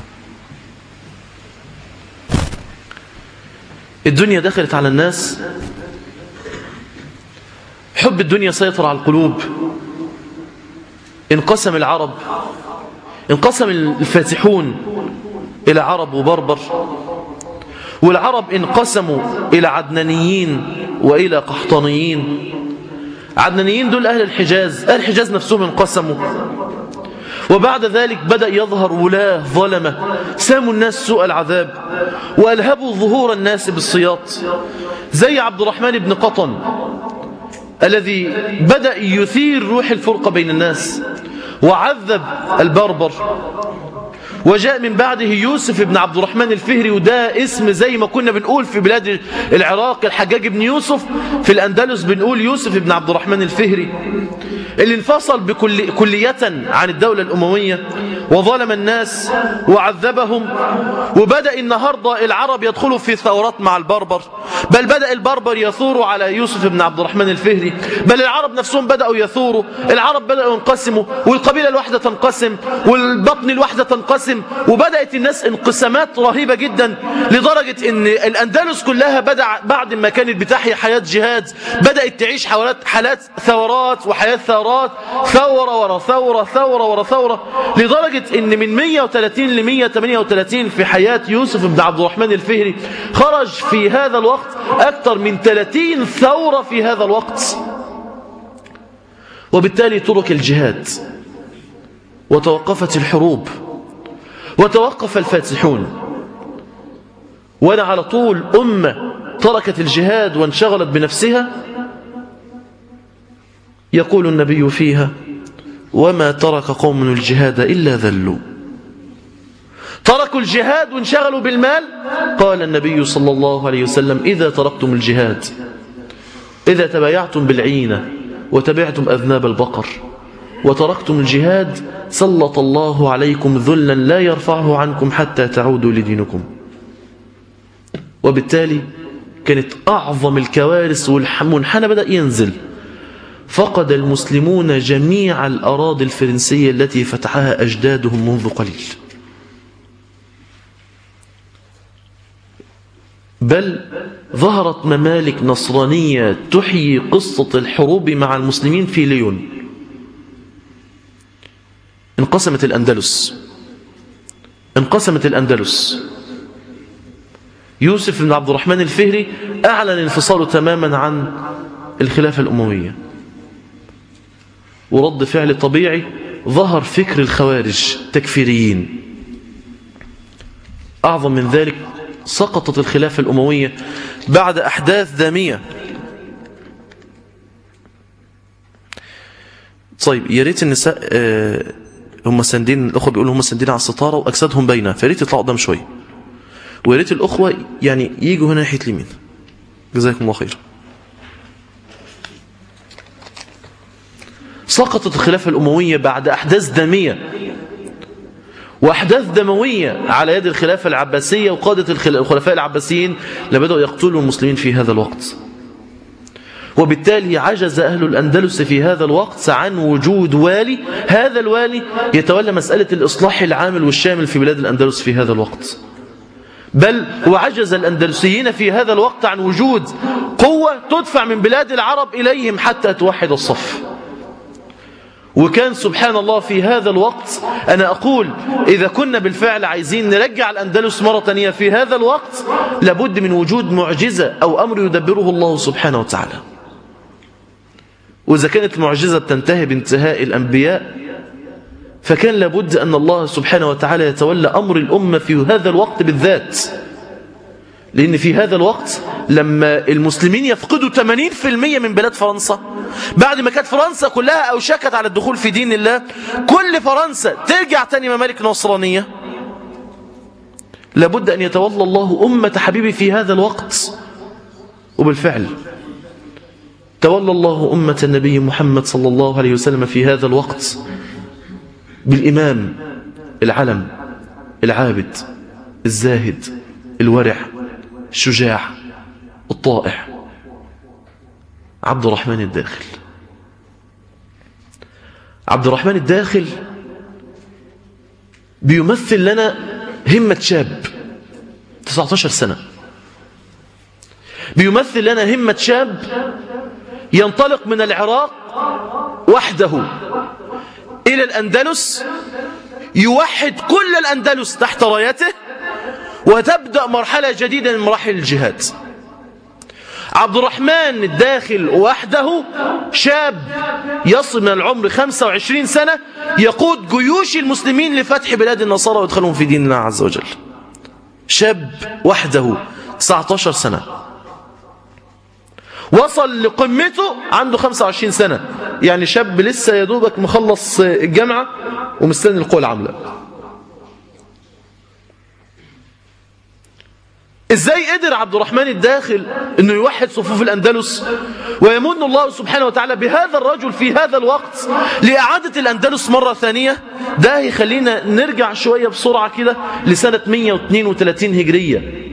الدنيا دخلت على الناس حب الدنيا سيطر على القلوب انقسم العرب انقسم الفاتحون إلى عرب وبربر والعرب انقسموا إلى عدنانيين وإلى قحطانيين عدنانيين دول أهل الحجاز أهل الحجاز نفسهم انقسموا وبعد ذلك بدأ يظهر ولاة ظلمة ساموا الناس سوء العذاب وألهبوا ظهور الناس بالسياط زي عبد الرحمن بن قطن الذي بدأ يثير روح الفرقة بين الناس وعذب البربر وجاء من بعده يوسف بن عبد الرحمن الفهري وده اسم زي ما كنا بنقول في بلاد العراق الحجاج بن يوسف في الأندلس بنقول يوسف بن عبد الرحمن الفهري اللي انفصل بكل كلية عن الدولة الأموية وظلم الناس وعذبهم وبدأ النهاردة العرب يدخلوا في ثورات مع البربر بل بدأ البربر يثوروا على يوسف بن عبد الرحمن الفهري بل العرب نفسهم بدأوا يثوروا العرب بدأوا ينقسموا والقبيلة الواحدة تنقسم والبطن الواحدة تنقسم وبدأت الناس انقسامات رهيبة جدا لدرجة ان الأندلس كلها بدأ بعد ما كانت بتحيا حياة جهاد بدأت تعيش حالات حالات ثورات وحياة ثورات ثورة ورا ثورة ثورة ورا ثورة لدرجة ان من 130 ل 138 في حياة يوسف بن عبد الرحمن الفهري خرج في هذا الوقت أكثر من 30 ثورة في هذا الوقت وبالتالي ترك الجهاد وتوقفت الحروب وتوقف الفاتحون وانا على طول أمة تركت الجهاد وانشغلت بنفسها يقول النبي فيها وما ترك قوم الجهاد إلا ذلوا تركوا الجهاد وانشغلوا بالمال قال النبي صلى الله عليه وسلم إذا تركتم الجهاد إذا تبايعتم بالعينة وتبعتم أذناب البقر وتركتم الجهاد سلط الله عليكم ذلا لا يرفعه عنكم حتى تعودوا لدينكم وبالتالي كانت أعظم الكوارث والمنحنى بدأ ينزل فقد المسلمون جميع الأراضي الفرنسية التي فتحها أجدادهم منذ قليل بل ظهرت ممالك نصرانية تحيي قصة الحروب مع المسلمين في ليون انقسمت الأندلس انقسمت الأندلس يوسف بن عبد الرحمن الفهري أعلن انفصاله تماما عن الخلافة الأموية ورد فعل طبيعي ظهر فكر الخوارج تكفيريين أعظم من ذلك سقطت الخلافة الأموية بعد أحداث دامية طيب يا ريت النساء آه، هم ساندين الأخوة بيقولوا هم ساندين على الستارة وأجسادهم باينة فريت يطلعوا قدام شوية ويا ريت الأخوة يعني يجوا هنا ناحية اليمين جزاكم الله خير سقطت الخلافة الأموية بعد أحداث دامية وأحداث دموية على يد الخلافة العباسية وقادة الخلفاء العباسيين لبدأوا يقتلوا المسلمين في هذا الوقت وبالتالي عجز أهل الأندلس في هذا الوقت عن وجود والي هذا الوالي يتولى مسألة الإصلاح العامل والشامل في بلاد الأندلس في هذا الوقت بل وعجز الأندلسيين في هذا الوقت عن وجود قوة تدفع من بلاد العرب إليهم حتى توحد الصف وكان سبحان الله في هذا الوقت أنا أقول إذا كنا بالفعل عايزين نرجع الأندلس مرة تانية في هذا الوقت لابد من وجود معجزة أو أمر يدبره الله سبحانه وتعالى وإذا كانت المعجزة بتنتهي بانتهاء الأنبياء فكان لابد أن الله سبحانه وتعالى يتولى أمر الأمة في هذا الوقت بالذات لأن في هذا الوقت لما المسلمين يفقدوا 80% من بلاد فرنسا بعد ما كانت فرنسا كلها أوشكت على الدخول في دين الله كل فرنسا ترجع تاني ممالك نصرانية لابد أن يتولى الله أمة حبيبي في هذا الوقت وبالفعل تولى الله أمة النبي محمد صلى الله عليه وسلم في هذا الوقت بالإمام العلم العابد الزاهد الورع الشجاع الطائع عبد الرحمن الداخل عبد الرحمن الداخل بيمثل لنا همة شاب 19 سنة بيمثل لنا همة شاب ينطلق من العراق وحده إلى الأندلس يوحد كل الأندلس تحت رايته وتبدأ مرحلة جديدة من مراحل الجهاد عبد الرحمن الداخل وحده شاب يصل من العمر 25 سنة يقود جيوش المسلمين لفتح بلاد النصارى ويدخلهم في دين الله عز وجل شاب وحده 19 سنة وصل لقمته عنده 25 سنة يعني شاب لسه يدوبك مخلص الجامعة ومستني القوة العاملة ازاي قدر عبد الرحمن الداخل انه يوحد صفوف الاندلس ويمن الله سبحانه وتعالى بهذا الرجل في هذا الوقت لاعاده الاندلس مره ثانيه ده يخلينا نرجع شويه بسرعه كده لسنه 132 هجريه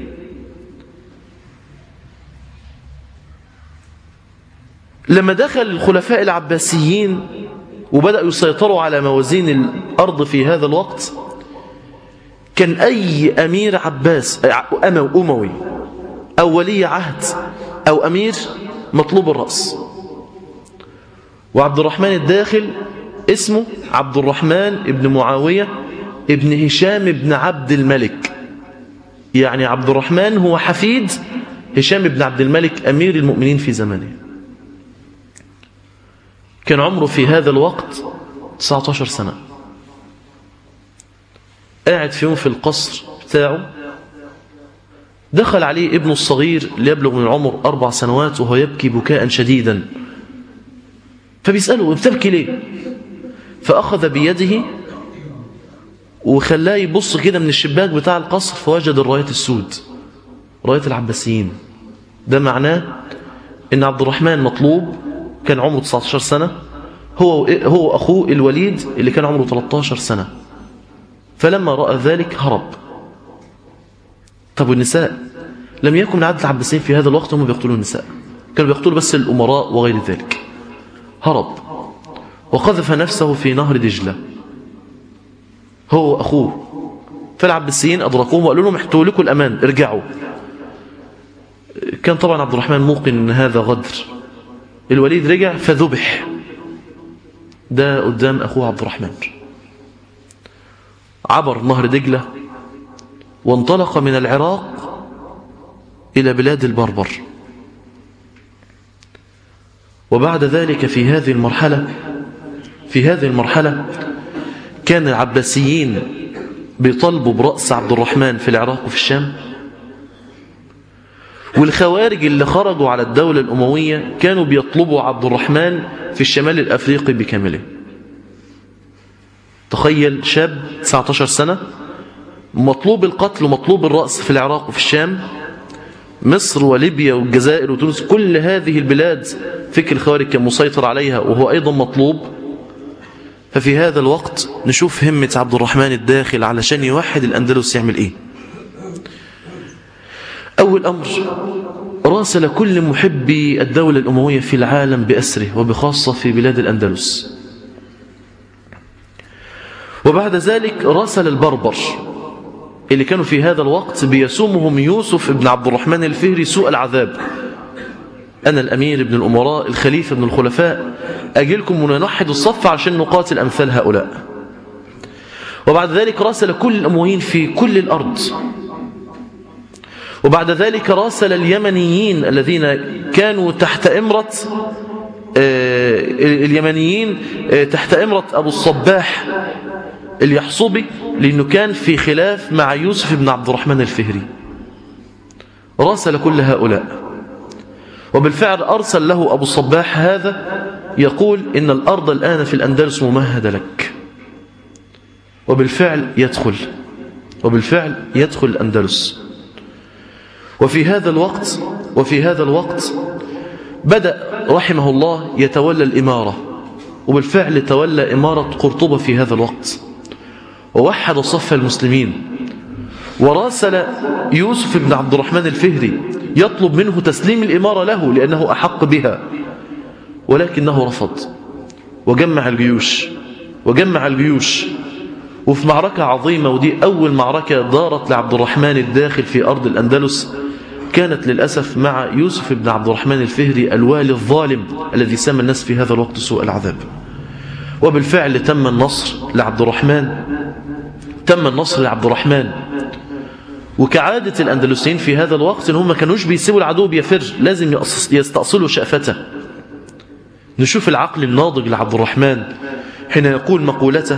لما دخل الخلفاء العباسيين وبدأوا يسيطروا على موازين الأرض في هذا الوقت كان أي أمير عباس أموي أو ولي عهد أو أمير مطلوب الرأس وعبد الرحمن الداخل اسمه عبد الرحمن ابن معاوية ابن هشام ابن عبد الملك يعني عبد الرحمن هو حفيد هشام بن عبد الملك أمير المؤمنين في زمانه كان عمره في هذا الوقت 19 سنة قاعد في يوم في القصر بتاعه دخل عليه ابنه الصغير ليبلغ من العمر أربع سنوات وهو يبكي بكاء شديدا فبيسأله بتبكي ليه فأخذ بيده وخلاه يبص كده من الشباك بتاع القصر فوجد الرايات السود رايات العباسيين ده معناه ان عبد الرحمن مطلوب كان عمره 19 سنة هو هو أخوه الوليد اللي كان عمره 13 سنة فلما رأى ذلك هرب طب والنساء لم يكن من عدد العباسيين في هذا الوقت هم بيقتلون النساء كانوا بيقتلوا بس الأمراء وغير ذلك هرب وقذف نفسه في نهر دجلة هو أخوه فالعباسيين أدركوهم وقالوا لهم احتوا لكم الأمان ارجعوا كان طبعا عبد الرحمن موقن ان هذا غدر الوليد رجع فذبح ده قدام أخوه عبد الرحمن عبر نهر دجلة وانطلق من العراق إلى بلاد البربر وبعد ذلك في هذه المرحلة في هذه المرحلة كان العباسيين بيطالبوا برأس عبد الرحمن في العراق وفي الشام والخوارج اللي خرجوا على الدولة الأموية كانوا بيطلبوا عبد الرحمن في الشمال الأفريقي بكامله تخيل شاب 19 سنة مطلوب القتل ومطلوب الرأس في العراق وفي الشام مصر وليبيا والجزائر وتونس كل هذه البلاد فكر الخوارج كان مسيطر عليها وهو أيضا مطلوب ففي هذا الوقت نشوف همة عبد الرحمن الداخل علشان يوحد الأندلس يعمل إيه أول أمر راسل كل محبي الدولة الأموية في العالم بأسره وبخاصة في بلاد الأندلس وبعد ذلك راسل البربر اللي كانوا في هذا الوقت بيسومهم يوسف بن عبد الرحمن الفهري سوء العذاب أنا الأمير ابن الأمراء الخليفة ابن الخلفاء أجلكم وننحد الصف عشان نقاتل أمثال هؤلاء وبعد ذلك راسل كل الأمويين في كل الأرض وبعد ذلك راسل اليمنيين الذين كانوا تحت إمرة اليمنيين تحت إمرة أبو الصباح اليحصبي لأنه كان في خلاف مع يوسف بن عبد الرحمن الفهري راسل كل هؤلاء وبالفعل أرسل له أبو الصباح هذا يقول إن الأرض الآن في الأندلس ممهدة لك وبالفعل يدخل وبالفعل يدخل الأندلس وفي هذا الوقت وفي هذا الوقت بدأ رحمه الله يتولى الإمارة وبالفعل تولى إمارة قرطبة في هذا الوقت ووحد صف المسلمين وراسل يوسف بن عبد الرحمن الفهري يطلب منه تسليم الإمارة له لأنه أحق بها ولكنه رفض وجمع الجيوش وجمع الجيوش وفي معركة عظيمة ودي أول معركة دارت لعبد الرحمن الداخل في أرض الأندلس كانت للأسف مع يوسف بن عبد الرحمن الفهري الوالي الظالم الذي سمى الناس في هذا الوقت سوء العذاب وبالفعل تم النصر لعبد الرحمن تم النصر لعبد الرحمن وكعادة الأندلسيين في هذا الوقت إن هم ما كانوش بيسيبوا العدو بيفر لازم يستأصلوا شأفته نشوف العقل الناضج لعبد الرحمن حين يقول مقولته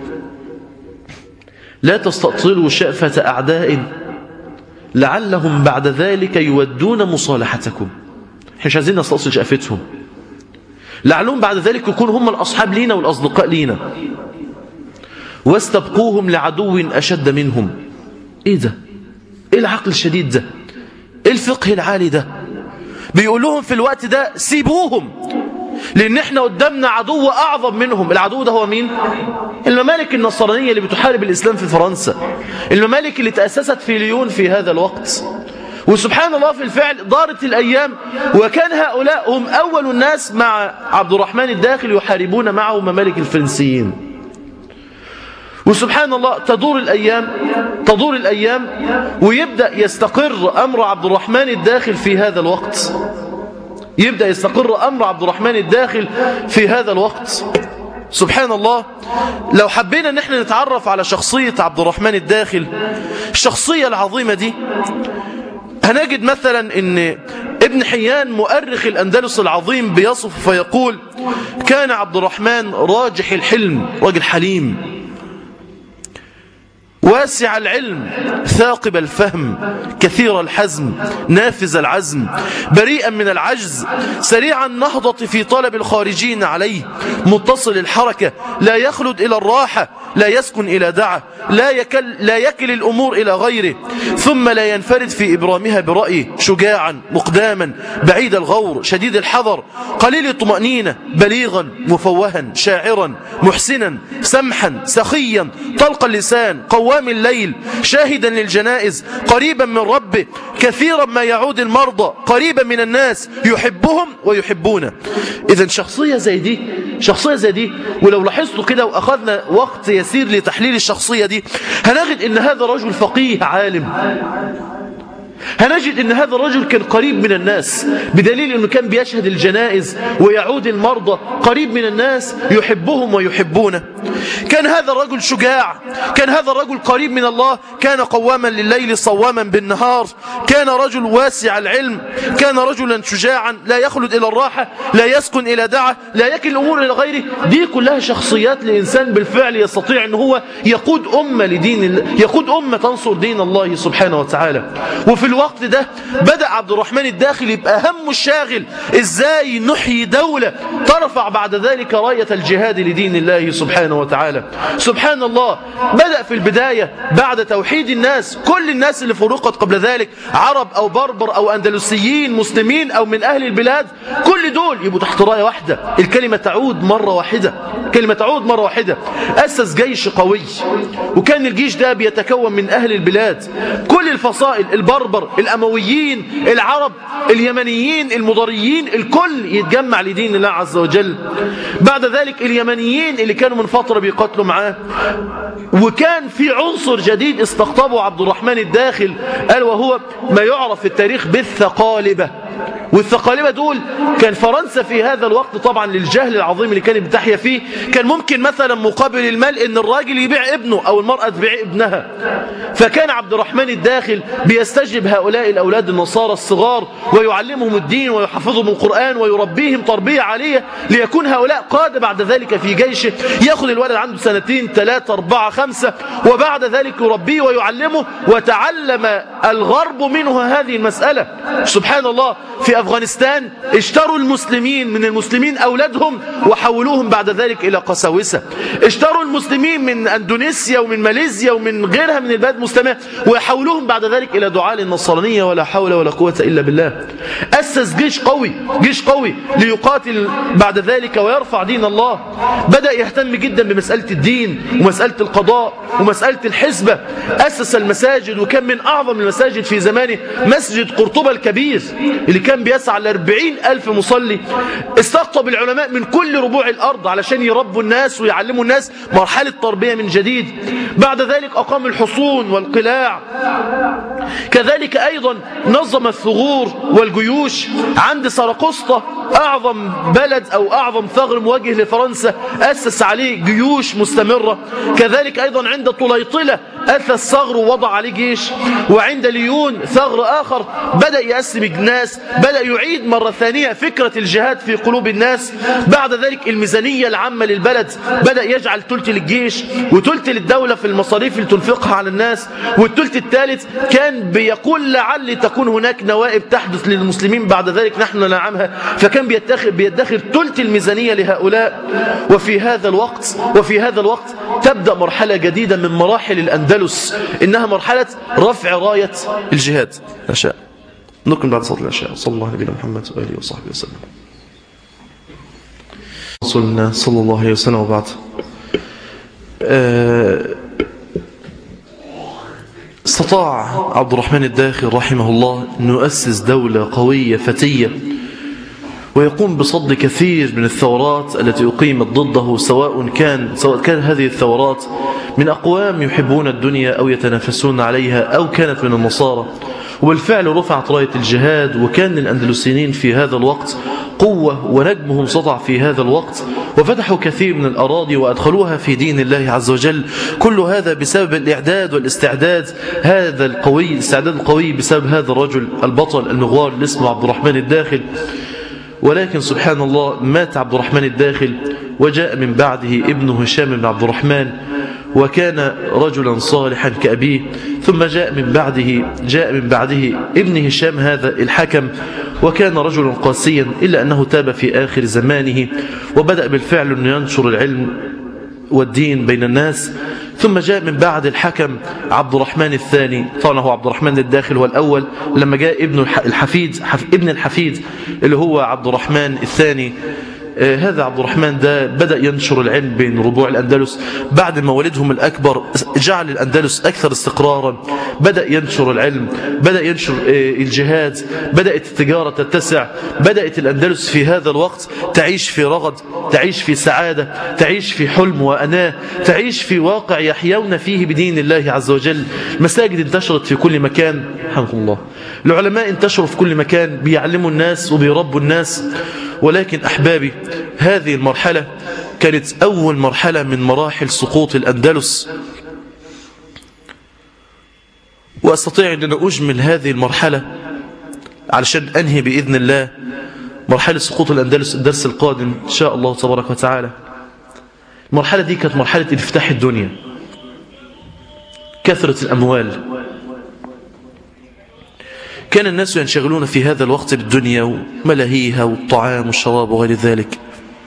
لا تستأصلوا شأفة أعداء لعلهم بعد ذلك يودون مصالحتكم احنا مش عايزين نستأصل شأفتهم لعلهم بعد ذلك يكونوا هم الأصحاب لينا والأصدقاء لينا واستبقوهم لعدو أشد منهم ايه ده ايه العقل الشديد ده ايه الفقه العالي ده بيقول لهم في الوقت ده سيبوهم لان احنا قدامنا عدو اعظم منهم العدو ده هو مين الممالك النصرانية اللي بتحارب الاسلام في فرنسا الممالك اللي تأسست في ليون في هذا الوقت وسبحان الله في الفعل دارت الأيام وكان هؤلاء هم أول الناس مع عبد الرحمن الداخل يحاربون معه ممالك الفرنسيين وسبحان الله تدور الأيام تدور الأيام ويبدأ يستقر أمر عبد الرحمن الداخل في هذا الوقت يبدأ يستقر أمر عبد الرحمن الداخل في هذا الوقت سبحان الله لو حبينا ان احنا نتعرف على شخصية عبد الرحمن الداخل الشخصية العظيمة دي هنجد مثلا ان ابن حيان مؤرخ الأندلس العظيم بيصف فيقول كان عبد الرحمن راجح الحلم راجل حليم واسع العلم ثاقب الفهم كثير الحزم نافذ العزم بريئا من العجز سريع النهضة في طلب الخارجين عليه متصل الحركة لا يخلد إلى الراحة لا يسكن إلى دعة لا يكل, لا يكل الأمور إلى غيره ثم لا ينفرد في إبرامها برأيه شجاعا مقداما بعيد الغور شديد الحذر قليل الطمأنينة بليغا مفوها شاعرا محسنا سمحا سخيا طلق اللسان قوام الليل شاهدا للجنائز قريبا من ربه كثيرا ما يعود المرضى قريبا من الناس يحبهم ويحبونه إذا شخصية زي دي شخصية زي دي ولو لاحظتوا كده وأخذنا وقت يسير لتحليل الشخصية دي هنجد إن هذا رجل فقيه عالم هنجد ان هذا الرجل كان قريب من الناس بدليل انه كان بيشهد الجنائز ويعود المرضى قريب من الناس يحبهم ويحبونه كان هذا الرجل شجاع كان هذا الرجل قريب من الله كان قواما لليل صواما بالنهار كان رجل واسع العلم كان رجلا شجاعا لا يخلد الى الراحة لا يسكن الى دعة لا يكل الامور الى غيره دي كلها شخصيات لانسان بالفعل يستطيع ان هو يقود امة لدين الله يقود امة تنصر دين الله سبحانه وتعالى وفي الوقت ده بدأ عبد الرحمن الداخل يبقى همه الشاغل ازاي نحيي دولة ترفع بعد ذلك راية الجهاد لدين الله سبحانه وتعالى سبحان الله بدأ في البداية بعد توحيد الناس كل الناس اللي فرقت قبل ذلك عرب أو بربر أو أندلسيين مسلمين أو من أهل البلاد كل دول يبقوا تحت راية واحدة الكلمة تعود مرة واحدة كلمة تعود مرة واحدة أسس جيش قوي وكان الجيش ده بيتكون من أهل البلاد كل الفصائل البربر الأمويين العرب اليمنيين المضريين الكل يتجمع لدين الله عز وجل بعد ذلك اليمنيين اللي كانوا من فترة بيقاتلوا معاه وكان في عنصر جديد استقطبه عبد الرحمن الداخل قال وهو ما يعرف في التاريخ بالثقالبة والثقالبة دول كان فرنسا في هذا الوقت طبعا للجهل العظيم اللي كانت بتحيا فيه كان ممكن مثلا مقابل المال ان الراجل يبيع ابنه او المرأة تبيع ابنها فكان عبد الرحمن الداخل بيستجب هؤلاء الاولاد النصارى الصغار ويعلمهم الدين ويحفظهم القرآن ويربيهم تربية عالية ليكون هؤلاء قادة بعد ذلك في جيشه ياخذ الولد عنده سنتين ثلاثة أربعة خمسة وبعد ذلك يربيه ويعلمه وتعلم الغرب منه هذه المسألة سبحان الله في أفغانستان اشتروا المسلمين من المسلمين أولادهم وحولوهم بعد ذلك إلى قساوسة اشتروا المسلمين من أندونيسيا ومن ماليزيا ومن غيرها من البلاد المسلمة وحولوهم بعد ذلك إلى دعاء للنصرانية ولا حول ولا قوة إلا بالله أسس جيش قوي جيش قوي ليقاتل بعد ذلك ويرفع دين الله بدأ يهتم جدا بمسألة الدين ومسألة القضاء ومسألة الحسبة أسس المساجد وكان من أعظم المساجد في زمانه مسجد قرطبة الكبير اللي كان بيسعى ل 40 ألف مصلي استقطب العلماء من كل ربوع الأرض علشان يربوا الناس ويعلموا الناس مرحلة تربية من جديد بعد ذلك أقام الحصون والقلاع كذلك أيضا نظم الثغور والجيوش عند سرقسطة أعظم بلد أو أعظم ثغر مواجه لفرنسا أسس عليه جيوش مستمرة كذلك أيضا عند طليطلة أسس ثغر ووضع عليه جيش وعند ليون ثغر آخر بدأ يقسم الناس بدأ يعيد مرة ثانية فكرة الجهاد في قلوب الناس بعد ذلك الميزانية العامة للبلد بدأ يجعل تلت للجيش وتلت للدولة في المصاريف اللي تنفقها على الناس والتلت الثالث كان بيقول لعل تكون هناك نوائب تحدث للمسلمين بعد ذلك نحن نعمها فكان بيدخر, بيدخر تلت الميزانية لهؤلاء وفي هذا الوقت وفي هذا الوقت تبدأ مرحلة جديدة من مراحل الأندلس إنها مرحلة رفع راية الجهاد أشاء نكمل بعد صلاة العشاء صلى الله على نبينا محمد وآله وصحبه وسلم رسولنا صلى الله عليه وسلم وبعد استطاع عبد الرحمن الداخل رحمه الله أن يؤسس دولة قوية فتية ويقوم بصد كثير من الثورات التي أقيمت ضده سواء كان سواء كان هذه الثورات من أقوام يحبون الدنيا أو يتنافسون عليها أو كانت من النصارى وبالفعل رفعت راية الجهاد وكان الأندلسيين في هذا الوقت قوة ونجمهم سطع في هذا الوقت وفتحوا كثير من الأراضي وأدخلوها في دين الله عز وجل كل هذا بسبب الإعداد والاستعداد هذا القوي الاستعداد القوي بسبب هذا الرجل البطل المغوار اللي اسمه عبد الرحمن الداخل ولكن سبحان الله مات عبد الرحمن الداخل وجاء من بعده ابنه هشام بن عبد الرحمن وكان رجلا صالحا كأبيه ثم جاء من بعده جاء من بعده ابن هشام هذا الحكم وكان رجلا قاسيا إلا أنه تاب في آخر زمانه وبدأ بالفعل أن ينشر العلم والدين بين الناس ثم جاء من بعد الحكم عبد الرحمن الثاني طبعا هو عبد الرحمن الداخل هو الأول لما جاء ابن الحفيد ابن الحفيد اللي هو عبد الرحمن الثاني هذا عبد الرحمن ده بدأ ينشر العلم بين ربوع الأندلس بعد ما والدهم الأكبر جعل الأندلس أكثر استقرارا بدأ ينشر العلم بدأ ينشر الجهاد بدأت التجارة تتسع بدأت الأندلس في هذا الوقت تعيش في رغد تعيش في سعادة تعيش في حلم وأناه تعيش في واقع يحيون فيه بدين الله عز وجل مساجد انتشرت في كل مكان حمكم الله العلماء انتشروا في كل مكان بيعلموا الناس وبيربوا الناس ولكن أحبابي هذه المرحلة كانت أول مرحلة من مراحل سقوط الأندلس وأستطيع أن أنا أجمل هذه المرحلة علشان أنهي بإذن الله مرحلة سقوط الأندلس الدرس القادم إن شاء الله تبارك وتعالى المرحلة دي كانت مرحلة افتتاح الدنيا كثرة الأموال كان الناس ينشغلون في هذا الوقت بالدنيا وملاهيها والطعام والشراب وغير ذلك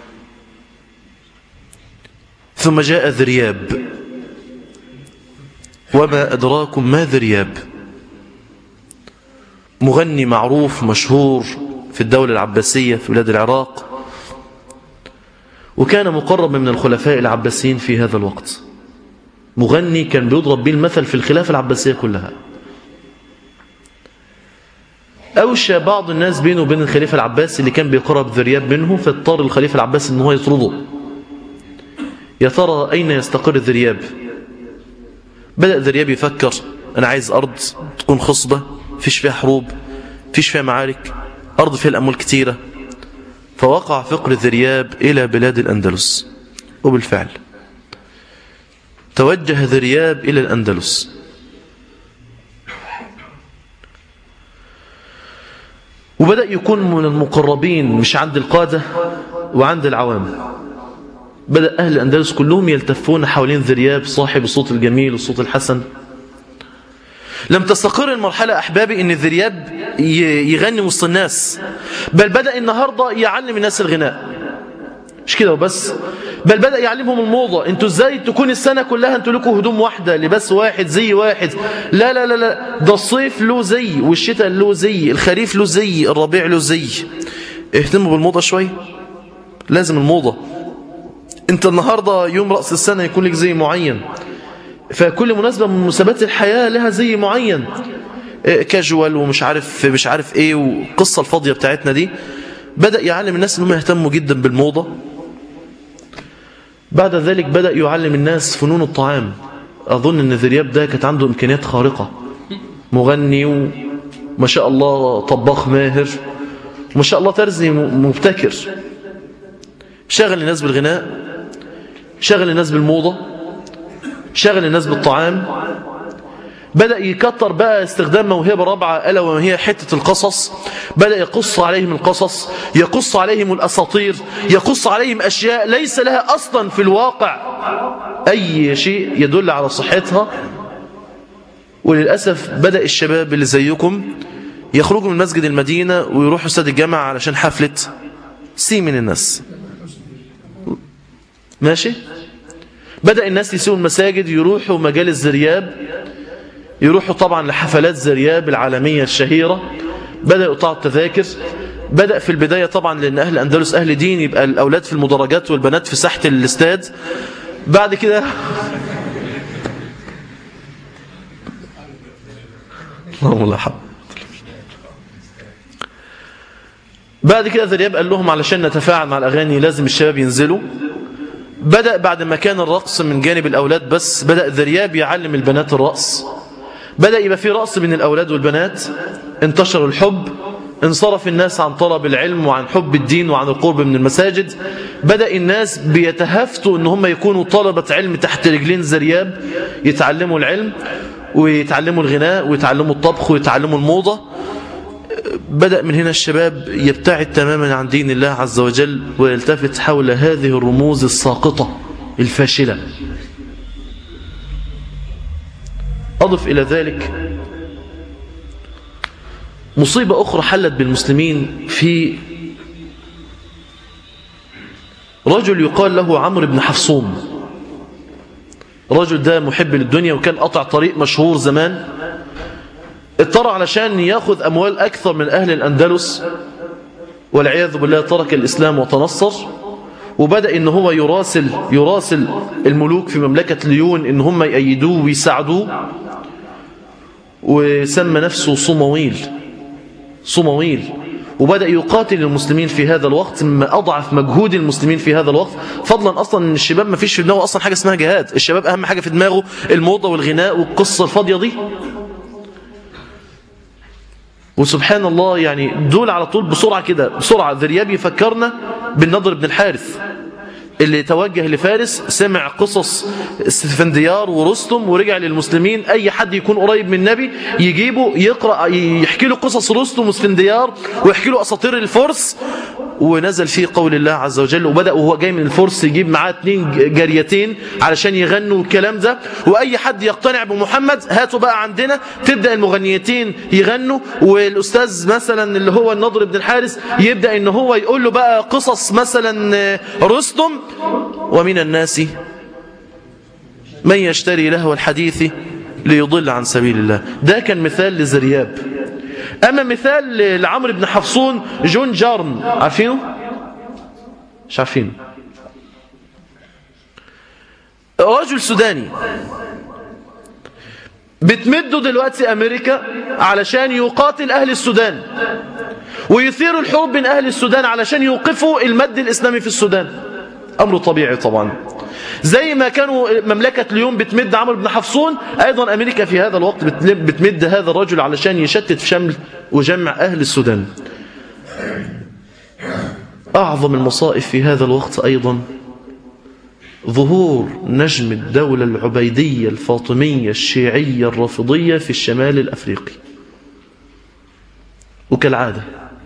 ثم جاء ذرياب وما أدراكم ما ذرياب مغني معروف مشهور في الدولة العباسية في بلاد العراق وكان مقرب من الخلفاء العباسيين في هذا الوقت مغني كان بيضرب به المثل في الخلافة العباسية كلها أوشى بعض الناس بينه وبين الخليفة العباسي اللي كان بيقرب ذرياب منه فاضطر الخليفة العباسي ان هو يطرده يا ترى أين يستقر ذرياب بدأ ذرياب يفكر أنا عايز أرض تكون خصبة فيش فيها حروب فيش فيها معارك أرض فيها الأموال كتيرة فوقع فقر ذرياب إلى بلاد الأندلس وبالفعل توجه ذرياب إلى الأندلس وبدأ يكون من المقربين مش عند القادة وعند العوام بدأ أهل الأندلس كلهم يلتفون حوالين ذرياب صاحب الصوت الجميل والصوت الحسن لم تستقر المرحلة أحبابي أن الذرياب يغني وسط الناس بل بدأ النهاردة يعلم الناس الغناء مش كده وبس بل بدأ يعلمهم الموضة انتوا ازاي تكون السنة كلها انتوا لكم هدوم واحدة لباس واحد زي واحد لا لا لا لا ده الصيف له زي والشتاء له زي الخريف له زي الربيع له زي اهتموا بالموضة شوي لازم الموضة انت النهاردة يوم رأس السنة يكون لك زي معين فكل مناسبة من مناسبات الحياة لها زي معين كاجوال ومش عارف مش عارف ايه والقصة الفاضية بتاعتنا دي بدأ يعلم الناس انهم يهتموا جدا بالموضة بعد ذلك بدأ يعلم الناس فنون الطعام أظن أن ذرياب ده كانت عنده إمكانيات خارقة مغني وما شاء الله طباخ ماهر وما شاء الله ترزي مبتكر شغل الناس بالغناء شغل الناس بالموضة شغل الناس بالطعام بدأ يكتر بقى استخدام موهبة رابعة ألا وهي حتة القصص بدأ يقص عليهم القصص يقص عليهم الأساطير يقص عليهم أشياء ليس لها أصلا في الواقع أي شيء يدل على صحتها وللأسف بدأ الشباب اللي زيكم يخرجوا من مسجد المدينة ويروحوا استاد الجامعة علشان حفلة سي من الناس ماشي بدأ الناس يسيبوا المساجد يروحوا مجال الزرياب يروحوا طبعا لحفلات زرياب العالمية الشهيرة بدأ يقطعوا التذاكر بدأ في البداية طبعا لأن أهل أندلس أهل دين يبقى الأولاد في المدرجات والبنات في ساحة الاستاد بعد كده اللهم لا حول بعد كده ذرياب قال لهم علشان نتفاعل مع الأغاني لازم الشباب ينزلوا بدأ بعد ما كان الرقص من جانب الأولاد بس بدأ ذرياب يعلم البنات الرقص بدأ يبقى في رقص من الأولاد والبنات انتشر الحب انصرف الناس عن طلب العلم وعن حب الدين وعن القرب من المساجد بدأ الناس بيتهافتوا ان هم يكونوا طلبة علم تحت رجلين زرياب يتعلموا العلم ويتعلموا الغناء ويتعلموا الطبخ ويتعلموا الموضة بدأ من هنا الشباب يبتعد تماما عن دين الله عز وجل ويلتفت حول هذه الرموز الساقطة الفاشلة أضف إلى ذلك مصيبة أخرى حلت بالمسلمين في رجل يقال له عمرو بن حفصون رجل ده محب للدنيا وكان قطع طريق مشهور زمان اضطر علشان ياخذ أموال أكثر من أهل الأندلس والعياذ بالله ترك الإسلام وتنصر وبدأ إن هو يراسل يراسل الملوك في مملكة ليون إن هم يأيدوه ويساعدوه وسمى نفسه صمويل صمويل وبدأ يقاتل المسلمين في هذا الوقت مما أضعف مجهود المسلمين في هذا الوقت فضلا أصلا أن الشباب ما فيش في دماغه أصلا حاجة اسمها جهاد الشباب أهم حاجة في دماغه الموضة والغناء والقصة الفاضية دي وسبحان الله يعني دول على طول بسرعة كده بسرعة ذرياب يفكرنا بالنضر بن الحارث اللي توجه لفارس سمع قصص اسفنديار ورستم ورجع للمسلمين اي حد يكون قريب من النبي يجيبه يقرا يحكي له قصص رستم واسفنديار ويحكي له اساطير الفرس ونزل فيه قول الله عز وجل وبدا وهو جاي من الفرس يجيب معاه اتنين جاريتين علشان يغنوا الكلام ده واي حد يقتنع بمحمد هاتوا بقى عندنا تبدا المغنيتين يغنوا والاستاذ مثلا اللي هو النضر بن الحارث يبدا ان هو يقول له بقى قصص مثلا رستم ومن الناس من يشتري لهو الحديث ليضل عن سبيل الله ده كان مثال لزرياب أما مثال لعمرو بن حفصون جون جارن عارفينه؟ مش عارفينه رجل سوداني بتمده دلوقتي أمريكا علشان يقاتل أهل السودان ويثيروا الحروب بين أهل السودان علشان يوقفوا المد الإسلامي في السودان أمر طبيعي طبعا زي ما كانوا مملكة اليوم بتمد عمرو بن حفصون أيضا أمريكا في هذا الوقت بتمد هذا الرجل علشان يشتت في شمل وجمع أهل السودان أعظم المصائب في هذا الوقت أيضا ظهور نجم الدولة العبيدية الفاطمية الشيعية الرافضية في الشمال الأفريقي وكالعادة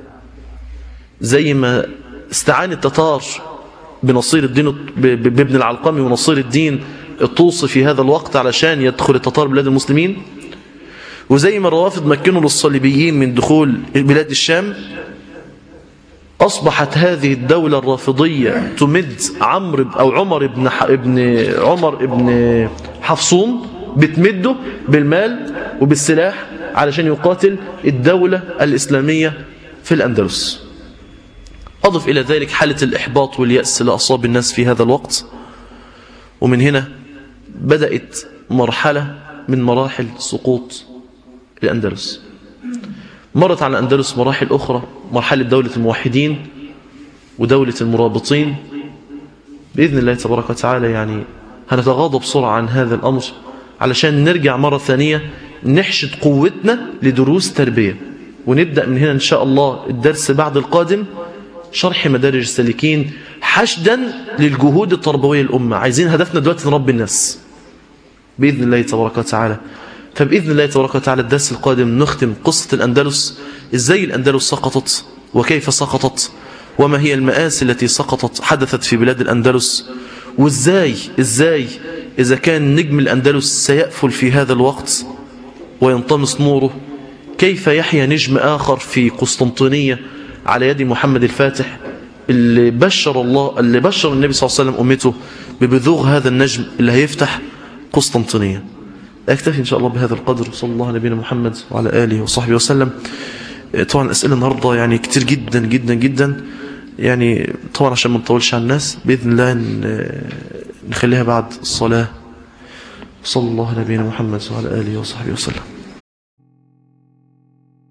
زي ما استعان التتار بنصير الدين بابن العلقمي ونصير الدين الطوسي في هذا الوقت علشان يدخل التتار بلاد المسلمين وزي ما الروافض مكنوا للصليبيين من دخول بلاد الشام أصبحت هذه الدولة الرافضية تمد عمرو أو عمر بن ابن عمر ابن حفصون بتمده بالمال وبالسلاح علشان يقاتل الدولة الإسلامية في الأندلس أضف إلى ذلك حالة الإحباط واليأس اللي أصاب الناس في هذا الوقت ومن هنا بدأت مرحلة من مراحل سقوط الأندلس مرت على الأندلس مراحل أخرى مرحلة دولة الموحدين ودولة المرابطين بإذن الله تبارك وتعالى يعني هنتغاضى بسرعة عن هذا الأمر علشان نرجع مرة ثانية نحشد قوتنا لدروس تربية ونبدأ من هنا إن شاء الله الدرس بعد القادم شرح مدارج السالكين حشدا للجهود التربوية الأمة عايزين هدفنا دلوقتي نربي الناس بإذن الله تبارك وتعالى فبإذن الله تبارك وتعالى الدرس القادم نختم قصة الأندلس إزاي الأندلس سقطت وكيف سقطت وما هي المآسي التي سقطت حدثت في بلاد الأندلس وإزاي إزاي إذا كان نجم الأندلس سيأفل في هذا الوقت وينطمس نوره كيف يحيا نجم آخر في قسطنطينية على يد محمد الفاتح اللي بشر الله اللي بشر النبي صلى الله عليه وسلم أمته ببذوغ هذا النجم اللي هيفتح قسطنطينية أكتفي إن شاء الله بهذا القدر صلى الله على نبينا محمد وعلى آله وصحبه وسلم طبعا الأسئلة النهاردة يعني كتير جدا جدا جدا يعني طبعا عشان ما نطولش على الناس بإذن الله نخليها بعد الصلاة صلى الله على نبينا محمد وعلى آله وصحبه وسلم